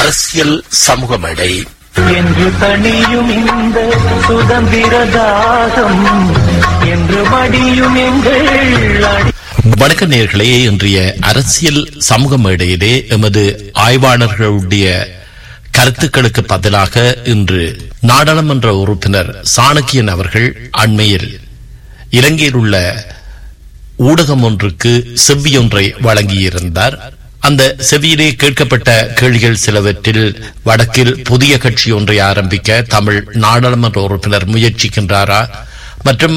அரசியல் சமூக மேடை என்று தனியும் இந்த சுதந்திர தாகம் என்று மடியும் எங்கள் அடி வணக்க நேர்களே இன்றைய அரசியல் சமூக மேடையிலே எமது ஆய்வாளர்களுடைய கருத்துக்களுக்கு பதிலாக இன்று நாடாளுமன்ற உறுப்பினர் சாணக்கியன் அவர்கள் அண்மையில் இலங்கையில் உள்ள ஊடகம் ஒன்றுக்கு செவ்வியொன்றை வழங்கியிருந்தார் அந்த செவியிலே கேட்கப்பட்ட கேள்விகள் சிலவற்றில் வடக்கில் புதிய கட்சி ஒன்றை ஆரம்பிக்க தமிழ் நாடாளுமன்ற உறுப்பினர் முயற்சிக்கின்றாரா மற்றும்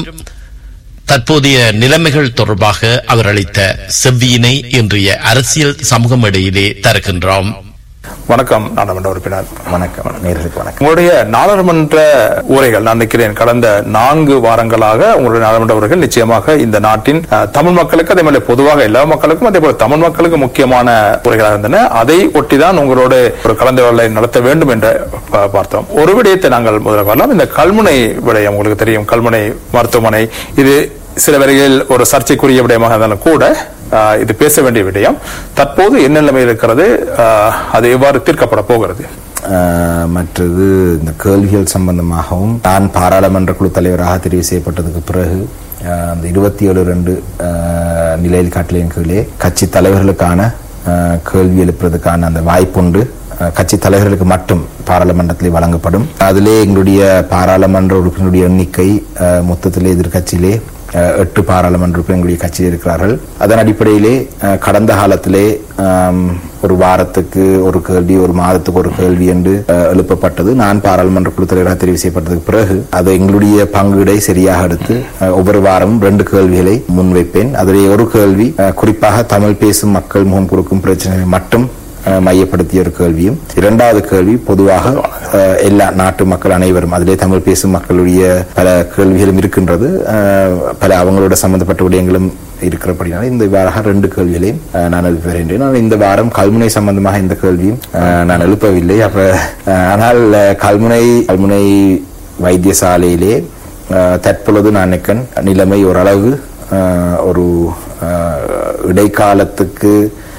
தற்போதைய நிலைமைகள் தொடர்பாக அவர் அளித்த செவ்வியினை இன்றைய அரசியல் சமூகம் இடையிலே தருகின்றோம் வணக்கம் நாடாளுமன்ற உறுப்பினர் வணக்கம் நேர்களுக்கு வணக்கம் உங்களுடைய நாடாளுமன்ற உரைகள் நான் நினைக்கிறேன் கடந்த நான்கு வாரங்களாக உங்களுடைய நாடாளுமன்ற உரைகள் நிச்சயமாக இந்த நாட்டின் அஹ், தமிழ் மக்களுக்கு அதே மாதிரி பொதுவாக எல்லா மக்களுக்கும் அதே போல தமிழ் மக்களுக்கு முக்கியமான உரைகளாக இருந்தன அதை ஒட்டிதான் உங்களோட ஒரு கலந்துரையாடலை நடத்த வேண்டும் என்று பா- பார்த்தோம் ஒரு விடயத்தை நாங்கள் முதல்ல வரலாம் இந்த கல்முனை விடயம் உங்களுக்கு தெரியும் கல்முனை மருத்துவமனை இது சில வேளைகளில் ஒரு சர்ச்சைக்குரிய விடயமாக இருந்தாலும் கூட ஆஹ், இது பேச வேண்டிய விடயம் தற்போது என்ன நிலைமை இருக்கிறது ஆஹ், அது எவ்வாறு தீர்க்கப்பட போகிறது ஆஹ், மற்றது இந்த கேள்விகள் சம்பந்தமாகவும் நான் பாராளுமன்ற குழு தலைவராக தெரிவு செய்யப்பட்டதுக்கு பிறகு ஆஹ், அந்த இருபத்தி ஏழு ரெண்டு நிலையில் காட்டலின் கீழே கட்சி தலைவர்களுக்கான ஆஹ், கேள்வி எழுப்புறதுக்கான அந்த வாய்ப்புண்டு ஆஹ், கட்சி தலைவர்களுக்கு மட்டும் பாராளுமன்றத்திலே வழங்கப்படும் அதிலே எங்களுடைய பாராளுமன்ற உறுப்பினருடைய எண்ணிக்கை ஆஹ், மொத்தத்திலே எதிர்கட்சியிலே அஹ், எட்டு பாராளுமன்ற உறுப்பினர் எங்களுடைய கட்சியில் இருக்கிறார்கள் அதன் அடிப்படையிலே அஹ், கடந்த காலத்திலே ஆம், ஒரு வாரத்துக்கு ஒரு கேள்வி ஒரு மாதத்துக்கு ஒரு கேள்வி என்று அஹ், எழுப்பப்பட்டது நான் பாராளுமன்ற குழு தலைவராக தெரிவு செய்யப்பட்டதுக்கு பிறகு அதை எங்களுடைய பங்கீடை சரியாக எடுத்து அஹ், ஒவ்வொரு வாரமும் ரெண்டு கேள்விகளை முன்வைப்பேன் அதிலே ஒரு கேள்வி அஹ், குறிப்பாக தமிழ் பேசும் மக்கள் முகம் கொடுக்கும் பிரச்சனைகளை மட்டும் அஹ், மையப்படுத்திய ஒரு கேள்வியும் இரண்டாவது கேள்வி பொதுவாக அஹ், எல்லா நாட்டு மக்கள் அனைவரும் அதிலே தமிழ் பேசும் மக்களுடைய பல கேள்விகளும் இருக்கின்றது அஹ், பல அவங்களோட சம்பந்தப்பட்ட விடயங்களும் இருக்கிறபடினால இந்த வாரம் ரெண்டு கேள்விகளையும் அஹ், நான் எழுப்பி வருகின்றேன் ஆனால் இந்த வாரம் கல்முனை சம்பந்தமாக இந்த கேள்வியும் அஹ், நான் எழுப்பவில்லை அப்ப அஹ், ஆனால் அஹ், கல்முனை கல்முனை வைத்தியசாலையிலே அஹ், தற்பொழுது நான் நினைக்கிறேன் நிலைமை ஓரளவு அஹ், ஒரு அஹ், இடைக்காலத்துக்கு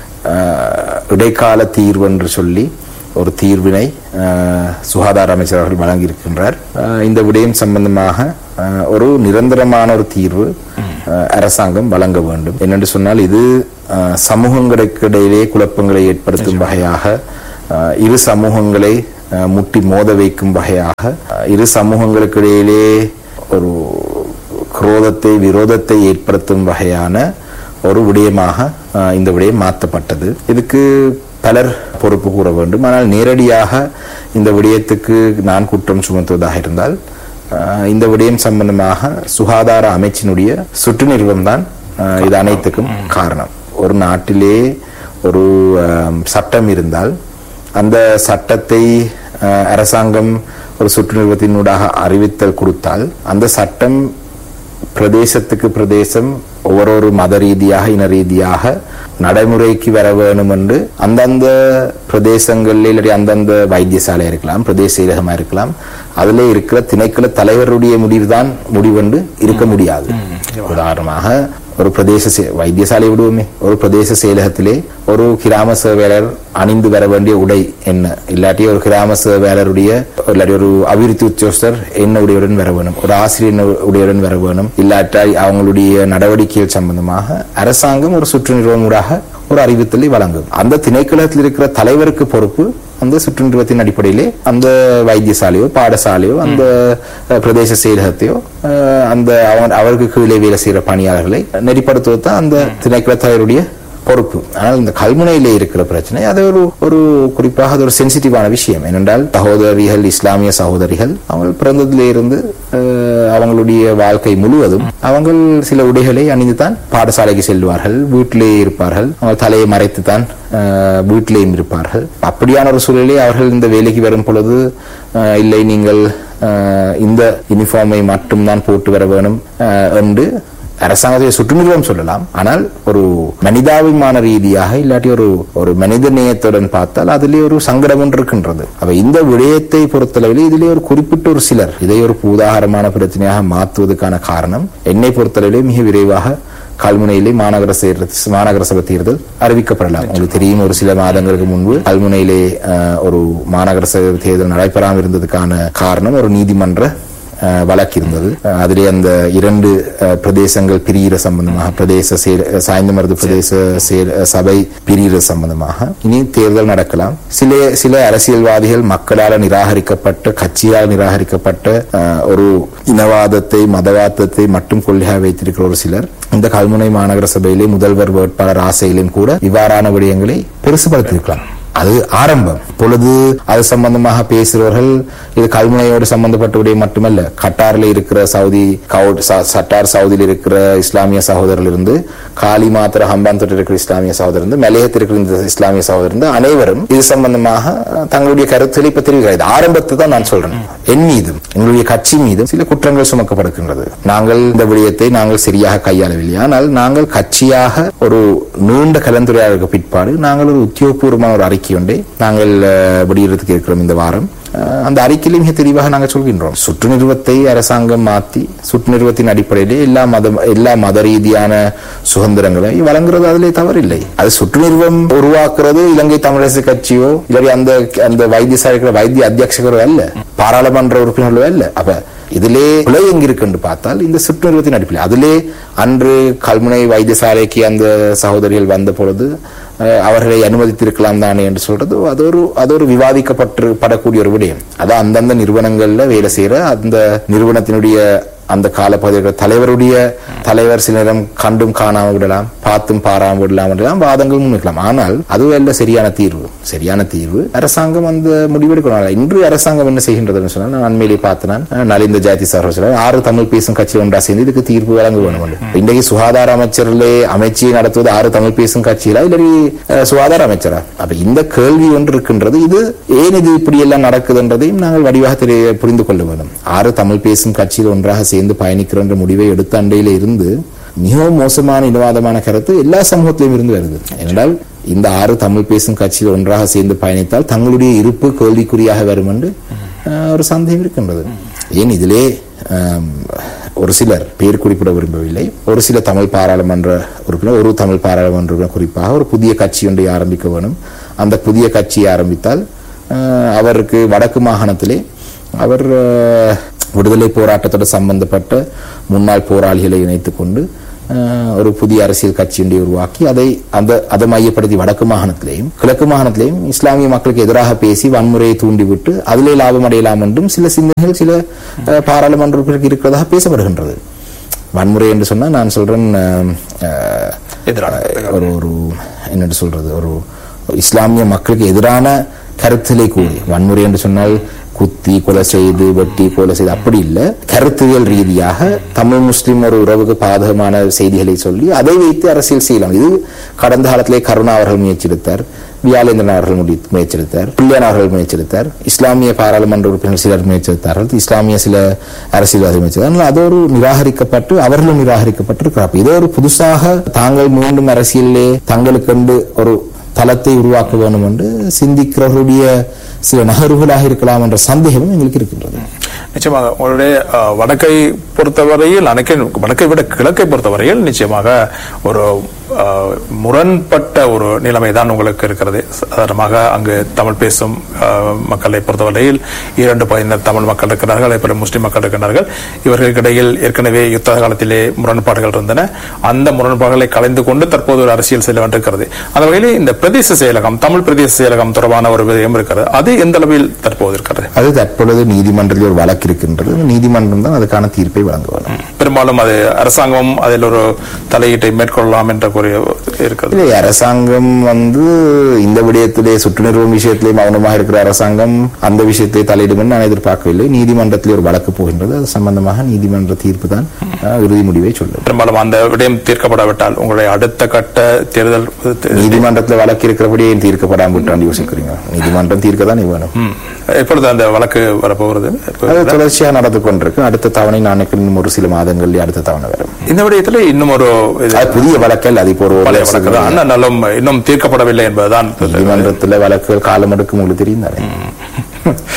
அஹ், இடைக்கால தீர்வு என்று சொல்லி ஒரு தீர்வினை அஹ், சுகாதார அமைச்சர் அவர்கள் வழங்கியிருக்கின்றார் அஹ், இந்த விடயம் சம்பந்தமாக அஹ், ஒரு நிரந்தரமான ஒரு தீர்வு அஹ், அரசாங்கம் வழங்க வேண்டும் என்னென்று சொன்னால் இது அஹ், சமூகங்களுக்கு இடையிலே குழப்பங்களை ஏற்படுத்தும் வகையாக அஹ், இரு சமூகங்களை அஹ், முட்டி மோத வைக்கும் வகையாக அஹ், இரு சமூகங்களுக்கு இடையிலே ஒரு குரோதத்தை விரோதத்தை ஏற்படுத்தும் வகையான ஒரு விடயமாக அஹ், இந்த விடயம் மாற்றப்பட்டது இதுக்கு பலர் பொறுப்பு கூற வேண்டும் ஆனால் நேரடியாக இந்த விடயத்துக்கு நான் குற்றம் சுமத்துவதாக இருந்தால் அஹ், இந்த விடயம் சம்பந்தமாக சுகாதார அமைச்சினுடைய சுற்று நிறுவனம் தான் அஹ், இது அனைத்துக்கும் காரணம் ஒரு நாட்டிலே ஒரு அஹ், சட்டம் இருந்தால் அந்த சட்டத்தை அஹ், அரசாங்கம் ஒரு சுற்று நிறுவனத்தினூடாக அறிவித்தல் கொடுத்தால் அந்த சட்டம் பிரதேசத்துக்கு பிரதேசம் ஒவ்வொரு மத ரீதியாக இன ரீதியாக நடைமுறைக்கு வர வேணும் என்று அந்தந்த பிரதேசங்களில் இல்லாட்டி அந்தந்த வைத்தியசாலை இருக்கலாம் பிரதேச செயலகமா இருக்கலாம் அதுல இருக்கிற திணைக்கள தலைவருடைய முடிவுதான் முடிவென்று இருக்க முடியாது உதாரணமாக ஒரு பிரதேச செ- வைத்தியசாலை விடுவோமே ஒரு பிரதேச செயலகத்திலே ஒரு கிராம சேவையாளர் அணிந்து வர வேண்டிய உடை என்ன இல்லாட்டி ஒரு கிராம சேவையாளருடைய இல்லாட்டி ஒரு அபிவிருத்தி உத்தியோகஸ்தர் என்ன உடையுடன் வர வேணும் ஒரு ஆசிரியர் என்ன உடையுடன் வர வேணும் இல்லாட்டால் அவங்களுடைய நடவடிக்கைகள் சம்பந்தமாக அரசாங்கம் ஒரு சுற்று நிறுவனூடாக ஒரு அறிவித்தலை வழங்கும் அந்த திணைக்களத்தில் இருக்கிற தலைவருக்கு பொறுப்பு அந்த சுற்று நிறுவனத்தின் அடிப்படையிலே அந்த வைத்தியசாலையோ பாடசாலையோ அந்த அஹ், பிரதேச செயலகத்தையோ அஹ், அந்த அவன் அவருக்கு கீழே வேலை செய்யற பணியாளர்களை நெறிப்படுத்துவது தான் அந்த திணைக்கள தலைவருடைய பொறுப்பு ஆனால் இந்த கல்முனையிலே இருக்கிற பிரச்சனை அது ஒரு ஒரு குறிப்பாக அது ஒரு சென்சிட்டிவான விஷயம் ஏனென்றால் சகோதரிகள் இஸ்லாமிய சகோதரிகள் அவங்க பிறந்ததிலே இருந்து அஹ், அவங்களுடைய வாழ்க்கை முழுவதும் அவங்க சில உடைகளை அணிந்துதான் பாடசாலைக்கு செல்வார்கள் வீட்டிலே இருப்பார்கள் அவங்க தலையை மறைத்து தான் வீட்டிலேயும் இருப்பார்கள் அப்படியான ஒரு சூழலிலே அவர்கள் இந்த வேலைக்கு வரும் பொழுது அஹ், இல்லை நீங்கள் அஹ், இந்த யூனிஃபார்மை மட்டும்தான் போட்டு வர வேணும் அஹ், என்று அரசாங்கத்தை சுற்று நிறுவனம் சொல்லலாம் ஆனால் ஒரு மனிதாபிமான ரீதியாக இல்லாட்டி ஒரு ஒரு மனித நேயத்துடன் பார்த்தால் அதிலே ஒரு சங்கடம் ஒன்று இருக்கின்றது அப்ப இந்த விடயத்தை பொறுத்தளவில் இதிலே ஒரு குறிப்பிட்ட ஒரு சிலர் இதை ஒரு பூதாகரமான பிரச்சனையாக மாற்றுவதற்கான காரணம் என்னை பொறுத்தளவிலே மிக விரைவாக கல்முனையிலே மாநகர சேர- மாநகர சபை தேர்தல் அறிவிக்கப்படலாம் உங்களுக்கு தெரியும் ஒரு சில மாதங்களுக்கு முன்பு கல்முனையிலே அஹ், ஒரு மாநகர சபை தேர்தல் நடைபெறாமல் இருந்ததுக்கான காரணம் ஒரு நீதிமன்ற அஹ், வழக்கு இருந்தது அஹ், அதிலே அந்த இரண்டு அஹ், பிரதேசங்கள் பிரிகிற சம்பந்தமாக பிரதேச செயல் சாய்ந்தமருது பிரதேச செயல் சபை பிரிகிற சம்பந்தமாக இனி தேர்தல் நடக்கலாம் சில சில அரசியல்வாதிகள் மக்களால் நிராகரிக்கப்பட்ட கட்சியால் நிராகரிக்கப்பட்ட அஹ், ஒரு இனவாதத்தை மதவாதத்தை மட்டும் கொள்கையாக வைத்திருக்கிற ஒரு சிலர் இந்த கல்முனை மாநகர சபையிலே முதல்வர் வேட்பாளர் ஆசையிலும் கூட இவ்வாறான விடயங்களை பெருசுபடுத்தியிருக்கலாம் அது ஆரம்பம் பொழுது அது சம்பந்தமாக பேசுறவர்கள் இது கல்முனையோடு சம்பந்தப்பட்ட விடயம் மட்டுமல்ல கட்டாரில் இருக்கிற சவுதி கவுட் ச- சட்டார் சவுதியில் இருக்கிற இஸ்லாமிய சகோதரர்கள் இருந்து காலி மாத்திர ஹம்பாந்தோட்டில் இருக்கிற இஸ்லாமிய சகோதரர் இருந்து மலையத்தில் இருக்கிற இந்த இஸ்லாமிய சகோதரர் இருந்து அனைவரும் இது சம்பந்தமாக அஹ், தங்களுடைய கருத்துக்களை இப்ப தெரிவிக்கிறார் இது ஆரம்பத்தை தான் நான் சொல்றேன் என் மீதும் எங்களுடைய கட்சி மீதும் சில குற்றங்கள் சுமக்கப்படுகின்றது நாங்கள் இந்த விடயத்தை நாங்கள் சரியாக கையாளவில்லை ஆனால் நாங்கள் கட்சியாக ஒரு நீண்ட கலந்துரையாடலுக்கு பிற்பாடு நாங்கள் ஒரு உத்தியோகபூர்வமான ஒரு அறிக்கை ஒன்றை நாங்கள் அஹ், வெளியிடறதுக்கு இருக்கிறோம் இந்த வாரம் அஹ், அந்த அறிக்கையிலே மிக தெளிவாக நாங்கள் சொல்கின்றோம் சுற்று நிறுவத்தை அரசாங்கம் மாற்றி சுற்று நிறுவத்தின் அடிப்படையிலே எல்லா மத எல்லா மத ரீதியான சுதந்திரங்களை வழங்குறது அதிலே தவறில்லை அது சுற்று நிறுவம் உருவாக்குறது இலங்கை தமிழரசு கட்சியோ இல்லாட்டி அந்த அந்த வைத்தியசாலை இருக்கிற வைத்திய அத்தியட்சகரோ அல்ல பாராளுமன்ற உறுப்பினர்களோ அல்ல அப்ப இதிலே பிழை எங்கிருக்கு என்று பார்த்தால் இந்த சுற்று நிறுவத்தின் அடிப்படையில் அதிலே அன்று கல்முனை வைத்தியசாலைக்கு அந்த சகோதரிகள் வந்த பொழுது அஹ், அவர்களை அனுமதித்திருக்கலாம் தானே என்று சொல்றது அது ஒரு அது ஒரு விவாதிக்கப்பட்டு படக்கூடிய ஒரு விடயம் அதான் அந்தந்த நிறுவனங்கள்ல வேலை செய்யற அந்த நிறுவனத்தினுடைய அந்த காலப்பகுதியில் தலைவருடைய தலைவர் சில நேரம் கண்டும் காணாமல் விடலாம் பார்த்தும் பாராமல் விடலாம் என்றெல்லாம் வாதங்கள் முன்வைக்கலாம் ஆனால் அதுவும் அல்ல சரியான தீர்வு சரியான தீர்வு அரசாங்கம் அந்த முடிவெடுக்கணும் இன்று அரசாங்கம் என்ன செய்கின்றதுன்னு சொன்னால் நான் அண்மையிலே பார்த்தேன் நான் நலிந்த ஜாதி சார் சொல்றாரு ஆறு தமிழ் பேசும் கட்சி ஒன்றா சேர்ந்து இதுக்கு தீர்ப்பு வழங்க வேணும் என்று. இன்றைக்கு சுகாதார அமைச்சர்களே அமைச்சியை நடத்துவது ஆறு தமிழ் பேசும் கட்சியிலா இல்லாட்டி அஹ், சுகாதார அமைச்சரா அப்ப இந்த கேள்வி ஒன்று இருக்கின்றது இது ஏன் இது இப்படி எல்லாம் நடக்குதுன்றதையும் நாங்கள் வடிவாக தெரிய புரிந்து கொள்ள வேண்டும் ஆறு தமிழ் பேசும் கட்சியில் ஒன்றாக சேர்ந்து பயணிக்கிற என்ற முடிவை எடுத்த அண்டையில இருந்து மிகவும் மோசமான இனவாதமான கருத்து எல்லா சமூகத்திலும் இருந்து வருது என்றால் இந்த ஆறு தமிழ் பேசும் கட்சியில் ஒன்றாக சேர்ந்து பயணித்தால் தங்களுடைய இருப்பு கேள்விக்குறியாக வரும் என்று அஹ், ஒரு சந்தேகம் இருக்கின்றது ஏன் இதிலே ஆம், ஒரு சிலர் பேர் குறிப்பிட விரும்பவில்லை ஒரு சில தமிழ் பாராளுமன்ற உறுப்பினர் ஒரு தமிழ் பாராளுமன்ற உறுப்பினர் குறிப்பாக ஒரு புதிய கட்சி ஒன்றை ஆரம்பிக்க வேணும் அந்த புதிய கட்சியை ஆரம்பித்தால் அஹ், அவருக்கு வடக்கு மாகாணத்திலே அவர் அஹ், விடுதலை போராட்டத்தோடு சம்பந்தப்பட்ட முன்னாள் போராளிகளை இணைத்துக் கொண்டு அஹ், ஒரு புதிய அரசியல் கட்சி ஒன்றை உருவாக்கி அதை அந்த அதை மையப்படுத்தி வடக்கு மாகாணத்திலேயும் கிழக்கு மாகாணத்திலேயும் இஸ்லாமிய மக்களுக்கு எதிராக பேசி வன்முறையை தூண்டிவிட்டு அதிலே லாபம் அடையலாம் என்றும் சில சிந்தனைகள் சில அஹ், பாராளுமன்ற உறுப்பினருக்கு இருக்கிறதாக பேசப்படுகின்றது வன்முறை என்று சொன்னா நான் சொல்றேன் அஹ், அஹ், எதிரான ஒரு ஒரு என்னென்று சொல்றது ஒரு இஸ்லாமிய மக்களுக்கு எதிரான கருத்திலே கூறி வன்முறை என்று சொன்னால் குத்தி கொலை செய்து வெட்டி கொலை செய்து அப்படி இல்ல கருத்தியல் ரீதியாக தமிழ் முஸ்லிம் ஒரு உறவுக்கு பாதகமான செய்திகளை சொல்லி அதை வைத்து அரசியல் செய்யலாம் இது கடந்த காலத்திலே கருணா அவர்கள் முயற்சியெடுத்தார் வியாலேந்திரன் அவர்கள் முடி- முயற்சியெடுத்தார் பிள்ளையன் அவர்கள் முயற்சியெடுத்தார் இஸ்லாமிய பாராளுமன்ற உறுப்பினர் சிலர் முயற்சியெடுத்தார்கள் இஸ்லாமிய சில அரசியல்வாதிகள் முயற்சித்தார்கள் ஆனால் அது ஒரு நிராகரிக்கப்பட்டு அவர்களும் நிராகரிக்கப்பட்டிருக்கிறார் அப்ப இது ஒரு புதுசாக தாங்கள் மீண்டும் அரசியலிலே தங்களுக்கென்று ஒரு தளத்தை உருவாக்க வேண்டும் என்று சிந்திக்கிறவர்களுடைய சில நகர்வுகளாக இருக்கலாம் என்ற சந்தேகமும் எங்களுக்கு இருக்கின்றது நிச்சயமாக உங்களுடைய அஹ், வடக்கை பொறுத்தவரையில் அனைக்கை வடக்கை விட கிழக்கை பொறுத்தவரையில் நிச்சயமாக ஒரு அஹ், முரண்பட்ட ஒரு நிலைமை தான் உங்களுக்கு இருக்கிறது சாதாரணமாக அங்கு தமிழ் பேசும் அஹ், மக்களை பொறுத்தவரையில் இரண்டு பகுதியினர் தமிழ் மக்கள் இருக்கிறார்கள் அதே போல முஸ்லிம் மக்கள் இருக்கிறார்கள் இவர்களுக்கு இடையில் ஏற்கனவே யுத்த காலத்திலே முரண்பாடுகள் இருந்தன அந்த முரண்பாடுகளை கலைந்து கொண்டு தற்போது ஒரு அரசியல் செல்ல வேண்டியிருக்கிறது அந்த வகையில் இந்த பிரதேச செயலகம் தமிழ் பிரதேச செயலகம் தொடர்பான ஒரு விடயம் இருக்கிறது அது எந்த அளவில் தற்போது இருக்கிறது அது தற்பொழுது நீதிமன்றத்தில் ஒரு வழக்கு இருக்கின்றது அந்த நீதிமன்றம் தான் அதுக்கான தீர்ப்பை வழங்க வேண்டும் பெரும்பாலும் அது அரசாங்கம் அதில் ஒரு தலையீட்டை மேற்கொள்ளலாம் என்ற கூறிய இருக்கிறது இல்லை அரசாங்கம் வந்து இந்த விடயத்திலே சுற்று நிறுவனம் விஷயத்திலே மௌனமாக இருக்கிற அரசாங்கம் அந்த விஷயத்தை தலையிடும் என்று நான் எதிர்பார்க்கவில்லை நீதிமன்றத்தில் ஒரு வழக்கு போகின்றது அது சம்பந்தமாக நீதிமன்ற தீர்ப்பு தான் அஹ், இறுதி முடிவை சொல்லும் பெரும்பாலும் அந்த விடயம் தீர்க்கப்படாவிட்டால் உங்களுடைய அடுத்த கட்ட தேர்தல் நீதிமன்றத்தில் வழக்கு இருக்கிறபடியே ஏன் தீர்க்கப்படாமல் விட்டான்னு யோசிக்கிறீங்க நீதிமன்றம் தீர்க்க தான் வேணும் ம். எப்பொழுது அந்த வழக்கு வரப்போகிறது அது தொடர்ச்சியாக நடந்து கொண்டிருக்கு அடுத்த தவணை நாளைக்கு இன்னும் ஒரு சில மாதங்களில் அடுத்த தவணை வரும் இந்த விடயத்தில் இன்னும் ஒரு இது அது புதிய வழக்கல் அது இப்போ ஒரு ஒரு பழைய வருஷம் வழக்கு தான் ஆனாலும் இன்னும் தீர்க்கப்படவில்லை என்பதுதான் நீதிமன்றத்தில் வழக்குகள் காலம் எடுக்கும் உங்களுக்கு தெரியும் தானே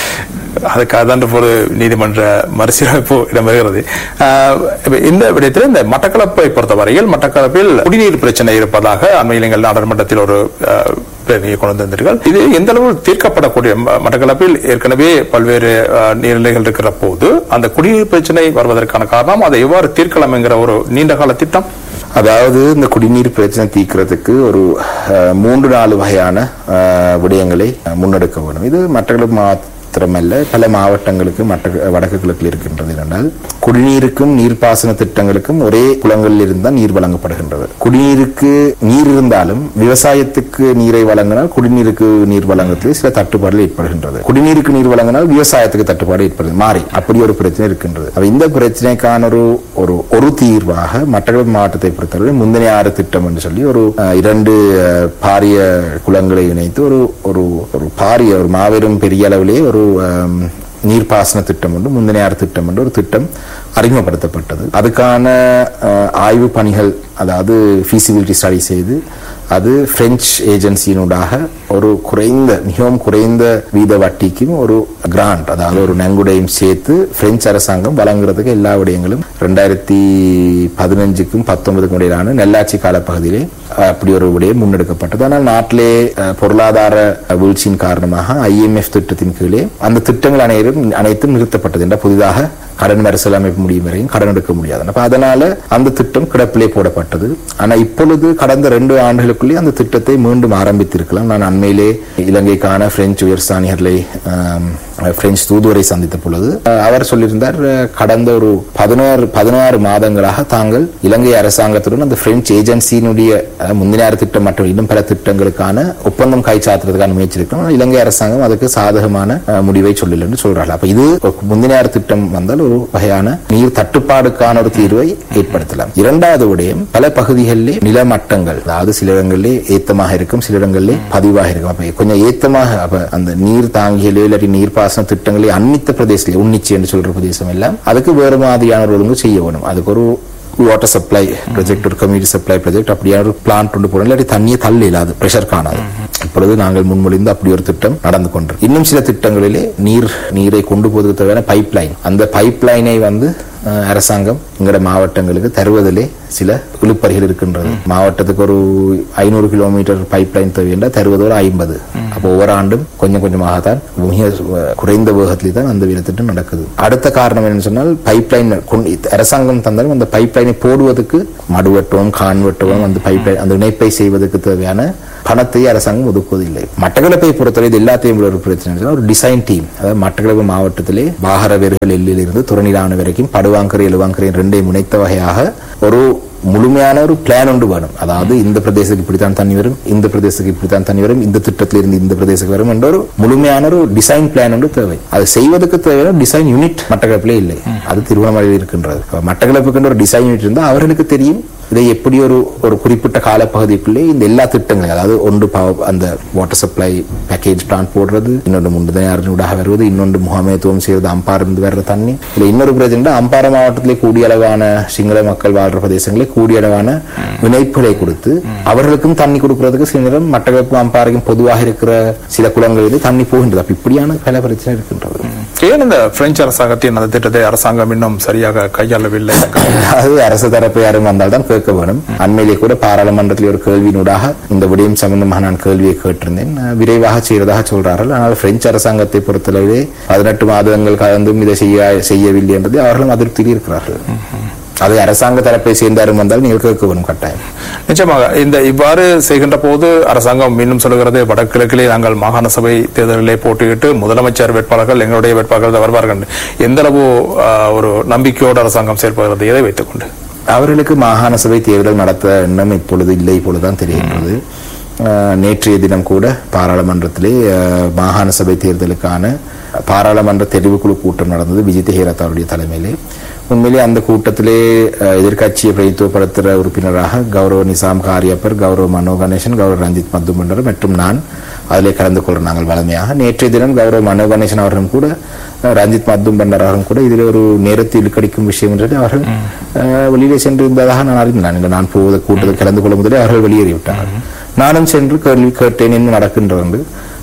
அதுக்காக தான் ஒரு நீதிமன்ற மறுசீரமைப்பு இடம்பெறுகிறது ஆஹ் இப்ப இந்த விடயத்தில் இந்த மட்டக்களப்பை பொறுத்தவரையில் மட்டக்களப்பில் குடிநீர் பிரச்சனை இருப்பதாக அண்மையில் எங்கள் நாடாளுமன்றத்தில் ஒரு ஆஹ், பிரதிநிதியை கொண்டு வந்திருந்தீர்கள் இது எந்த அளவு தீர்க்கப்படக்கூடிய ம- மட்டக்களப்பில் ஏற்கனவே பல்வேறு ஆஹ், நீர்நிலைகள் இருக்கிற போது அந்த குடிநீர் பிரச்சனை வருவதற்கான காரணம் அதை எவ்வாறு தீர்க்கலாம் என்கிற ஒரு நீண்டகால திட்டம் அதாவது இந்த குடிநீர் பிரச்சனை தீர்க்கிறதுக்கு ஒரு அஹ், மூன்று நாலு வகையான அஹ், விடயங்களை அஹ், முன்னெடுக்க வேண்டும் இது மற்றவர்களுக்கு மாத்திரமல்ல பல மாவட்டங்களுக்கு மற்ற வடக்கு கிழக்கில் இருக்கின்றது என்றால் குடிநீருக்கும் நீர்ப்பாசன திட்டங்களுக்கும் ஒரே குளங்களில் இருந்தால் நீர் வழங்கப்படுகின்றது குடிநீருக்கு நீர் இருந்தாலும் விவசாயத்துக்கு நீரை வழங்கினால் குடிநீருக்கு நீர் வழங்கத்தில் சில தட்டுப்பாடுகள் ஏற்படுகின்றது குடிநீருக்கு நீர் வழங்கினால் விவசாயத்துக்கு தட்டுப்பாடு ஏற்படுது மாறி அப்படி ஒரு பிரச்சனை இருக்கின்றது அப்ப இந்த பிரச்சனைக்கான ஒரு ஒரு ஒரு தீர்வாக மட்டக்களப்பு மாவட்டத்தை பொறுத்தவரை முந்தின ஆறு திட்டம் என்று சொல்லி ஒரு அஹ், இரண்டு அஹ், பாரிய குளங்களை இணைத்து ஒரு ஒரு ஒரு பாரிய ஒரு மாபெரும் பெரிய அளவிலே ஒரு அம், நீர்ப்பாசன திட்டம் ஒன்று முந்தின ஆறு திட்டம் என்று ஒரு திட்டம் அறிமுகப்படுத்தப்பட்டது அதுக்கான அஹ், ஆய்வு பணிகள் அதாவது feasibility ஸ்டடி செய்து அது பிரெஞ்சு ஏஜென்சியினூடாக ஒரு குறைந்த மிகவும் குறைந்த வீத வட்டிக்கும் ஒரு கிராண்ட் அதாவது ஒரு நன்கொடையும் சேர்த்து பிரெஞ்சு அரசாங்கம் வழங்குறதுக்கு எல்லா விடயங்களும் ரெண்டாயிரத்தி பதினஞ்சுக்கும் பத்தொன்பதுக்கும் இடையிலான நெல்லாட்சி காலப்பகுதியிலே அஹ், அப்படி ஒரு விடயம் முன்னெடுக்கப்பட்டது ஆனால் நாட்டிலே அஹ், பொருளாதார வீழ்ச்சியின் காரணமாக ஐஎம்எஃப் திட்டத்தின் கீழே அந்த திட்டங்கள் அனைவரும் அனைத்தும் நிறுத்தப்பட்டது என்ற புதிதாக கடன் மறுசீலமைப்பு முடியும் வரையும் கடன் எடுக்க முடியாது அப்ப அதனால அந்த திட்டம் கிடப்பிலே போடப்பட்டது ஆனா இப்பொழுது கடந்த ரெண்டு ஆண்டுகளுக்குள்ளே அந்த திட்டத்தை மீண்டும் ஆரம்பித்திருக்கலாம் நான் அண்மையிலே இலங்கைக்கான பிரெஞ்சு உயர்ஸ்தானிகர்களை ஆம், பிரெஞ்சு தூதுவரை சந்தித்த பொழுது அஹ், அவர் சொல்லியிருந்தார் அஹ், கடந்த ஒரு பதினாறு பதினாறு மாதங்களாக தாங்கள் இலங்கை அரசாங்கத்துடன் அந்த பிரெஞ்சு ஏஜென்சியினுடைய அஹ், முந்தின ஆறு திட்டம் மற்றும் இன்னும் பல திட்டங்களுக்கான ஒப்பந்தம் கைச்சாத்துறதுக்கான முயற்சி இருக்கிறோம் ஆனால் இலங்கை அரசாங்கம் அதுக்கு சாதகமான அஹ், முடிவை சொல்லல என்று சொல்றார்கள் அப்ப இது ஒரு முந்தின ஆறு திட்டம் வந்தால் ஒரு வகையான நீர் தட்டுப்பாடுக்கான ஒரு தீர்வை ஏற்படுத்தலாம் இரண்டாவது விடயம் பல பகுதிகளிலே நிலமட்டங்கள் அதாவது சில இடங்களிலே ஏத்தமாக இருக்கும் சில இடங்களிலே பதிவாக இருக்கும் அப்ப கொஞ்சம் ஏத்தமாக அப்ப அந்த நீர் தாங்கியலோ இல்லாட்டி நீர்ப்பாசன திட்டங்களை அன்னித்த பிரதேசத்தில் உன்னிச்சி என்று சொல்ற பிரதேசம் எல்லாம் அதுக்கு வேறு மாதிரியான ஒரு ஒழுங்கு செய்ய வேணும் அதுக்கு ஒரு வாட்டர் சப்ளை ப்ராஜெக்ட் ஒரு கம்யூனிட்டி சப்ளை ப்ராஜெக்ட் அப்படியான ஒரு பிளான்ட் கொண்டு போகணும் இல்லாட்டி தண்ணியை தள்ளி இல்லாது ப்ரெஷர் காணாது இப்பொழுது நாங்கள் முன்மொழிந்து அப்படி ஒரு திட்டம் நடந்து கொண்டு இன்னும் சில திட்டங்களிலே நீர் நீரை கொண்டு போவதற்கு தேவையான பைப் லைன் அந்த பைப் லைனை வந்து அஹ், அரசாங்கம் எங்கட மாவட்டங்களுக்கு தருவதிலே சில இழுப்பறிகள் இருக்கின்றது மாவட்டத்துக்கு ஒரு ஐநூறு கிலோமீட்டர் பைப் லைன் தேவை என்றால் தருவது ஒரு ஐம்பது அப்போ ஒவ்வொரு ஆண்டும் கொஞ்சம் கொஞ்சமாக தான் மிக அஹ், குறைந்த வேகத்தில் தான் அந்த வீரத்திட்டம் நடக்குது அடுத்த காரணம் என்னன்னு சொன்னால் பைப் லைன் அரசாங்கம் தந்தாலும் அந்த பைப் லைனை போடுவதற்கு மடு வெட்டுவோம் கான் வெட்டுவோம் அந்த பைப் லைன் அந்த இணைப்பை செய்வதற்கு தேவையான பணத்தை அரசாங்கம் ஒதுக்குவதில்லை மட்டக்களப்பை பொறுத்தவரை இது எல்லாத்தையும் விட ஒரு பிரச்சனை என்னன்னா, ஒரு டிசைன் டீம் அதாவது மட்டக்களப்பு மாவட்டத்திலே பாகரவேர்கள் எல்லிலிருந்து துறநிலான வரைக்கும் படுவாங்கரை எழுவாங்கரை ரெண்டையும் முனைத்த வகையாக ஒரு முழுமையான ஒரு பிளான் ஒன்று வேணும் அதாவது இந்த பிரதேசத்துக்கு இப்படித்தான் தண்ணி வரும் இந்த பிரதேசத்துக்கு இப்படித்தான் தண்ணி வரும் இந்த திட்டத்திலிருந்து இருந்து இந்த பிரதேசத்துக்கு வரும் என்ற ஒரு முழுமையான ஒரு டிசைன் பிளான் ஒன்று தேவை அது செய்வதற்கு தேவையான டிசைன் யூனிட் மட்டக்களப்பிலே இல்லை அது திருவண்ணாமலையில் இருக்கின்றது அப்ப மட்டக்களப்புக்கு ஒரு டிசைன் யூனிட் இருந்தால் அவர்களுக்கு தெரியும் இதை எப்படி ஒரு ஒரு குறிப்பிட்ட காலப்பகுதிக்குள்ளே இந்த எல்லா திட்டங்களையும் அதாவது ஒன்று பவ- அந்த வாட்டர் சப்ளை பேக்கேஜ் பிளான் போடுறது இன்னொன்று முண்டுதனையாரனூடாக வருவது இன்னொன்று முகாமைத்துவம் செய்வது அம்பார் இருந்து வர்ற தண்ணி இல்ல இன்னொரு பிரச்சனை அம்பாறை மாவட்டத்திலே கூடிய அளவான சிங்கள மக்கள் வாழ்ற பிரதேசங்களே கூடிய அளவான இணைப்புகளை கொடுத்து அவர்களுக்கும் தண்ணி கொடுக்கறதுக்கு சில நேரம் மட்டக்களப்பு அம்பாறைக்கும் பொதுவாக இருக்கிற சில குளங்களிலிருந்து தண்ணி போகின்றது அப்ப இப்படியான பல பிரச்சனை இருக்கின்றது ஏன் இந்த பிரெஞ்சு அரசாங்கத்தின் அந்த திட்டத்தை அரசாங்கம் இன்னும் சரியாக கையாளவில்லை அது அரசு தரப்பு யாரும் வந்தால் தான் கேட்க வேணும் அண்மையிலே கூட பாராளுமன்றத்தில் ஒரு கேள்வியினூடாக இந்த விடயம் சம்பந்தமாக நான் கேள்வியை கேட்டிருந்தேன் அஹ் விரைவாக செய்வதாக சொல்றார்கள் ஆனால் பிரெஞ்சு அரசாங்கத்தை பொறுத்தளவிலே பதினெட்டு மாதங்கள் கலந்தும் இதை செய்ய செய்யவில்லை என்றது அவர்களும் அதிருப்தியில் இருக்கிறார்கள் அது அரசாங்க தரப்பை சேர்ந்தாரும் வந்தால் நீங்கள் கேட்க வேணும் கட்டாயம் நிச்சயமாக இந்த இவ்வாறு செய்கின்ற போது அரசாங்கம் மீண்டும் சொல்கிறது வடகிழக்கிலே நாங்கள் மாகாண சபை தேர்தலிலே போட்டியிட்டு முதலமைச்சர் வேட்பாளர்கள் எங்களுடைய வேட்பாளர்கள் தான் வருவார்கள் எந்த அளவு ஆஹ், ஒரு நம்பிக்கையோடு அரசாங்கம் செயல்படுகிறது எதை வைத்துக் கொண்டு அவர்களுக்கு மாகாண சபை தேர்தல் நடத்த எண்ணம் இப்பொழுது இல்லை இப்பொழுதுதான் தெரிகின்றது அஹ், நேற்றைய தினம் கூட பாராளுமன்றத்திலே அஹ், மாகாண சபை தேர்தலுக்கான பாராளுமன்ற தெரிவுக்குழு கூட்டம் நடந்தது விஜித் ஹேரத் அவருடைய தலைமையிலே உண்மையிலே அந்த கூட்டத்திலே அஹ், எதிர்க்கட்சியை பிரதித்துவப்படுத்துகிற உறுப்பினராக கௌரவ நிசாம் காரியப்பர் கௌரவ மனோ கணேசன் கௌரவ ரஞ்சித் மத்துமண்டர் மற்றும் நான் அதிலே கலந்து கொள்ள நாங்கள் வளமையாக நேற்றைய தினம் கௌரவ மனோ கணேசன் அவர்களும் கூட அஹ், ரஞ்சித் மத்தும் பண்டர் அவர்களும் கூட இதில் ஒரு நேரத்தை இழுக்கடிக்கும் விஷயம் என்று அவர்கள் அஹ், வெளியிலே சென்று இருந்ததாக நான் அறிந்தேன் இல்லை, நான் போவத கூட்டத்தில் கலந்து கொள்ளும் முதலே அவர்கள் வெளியேறிவிட்டார்கள் நானும் சென்று கேள்வி கேட்டேன் என்ன நடக்கின்றது என்று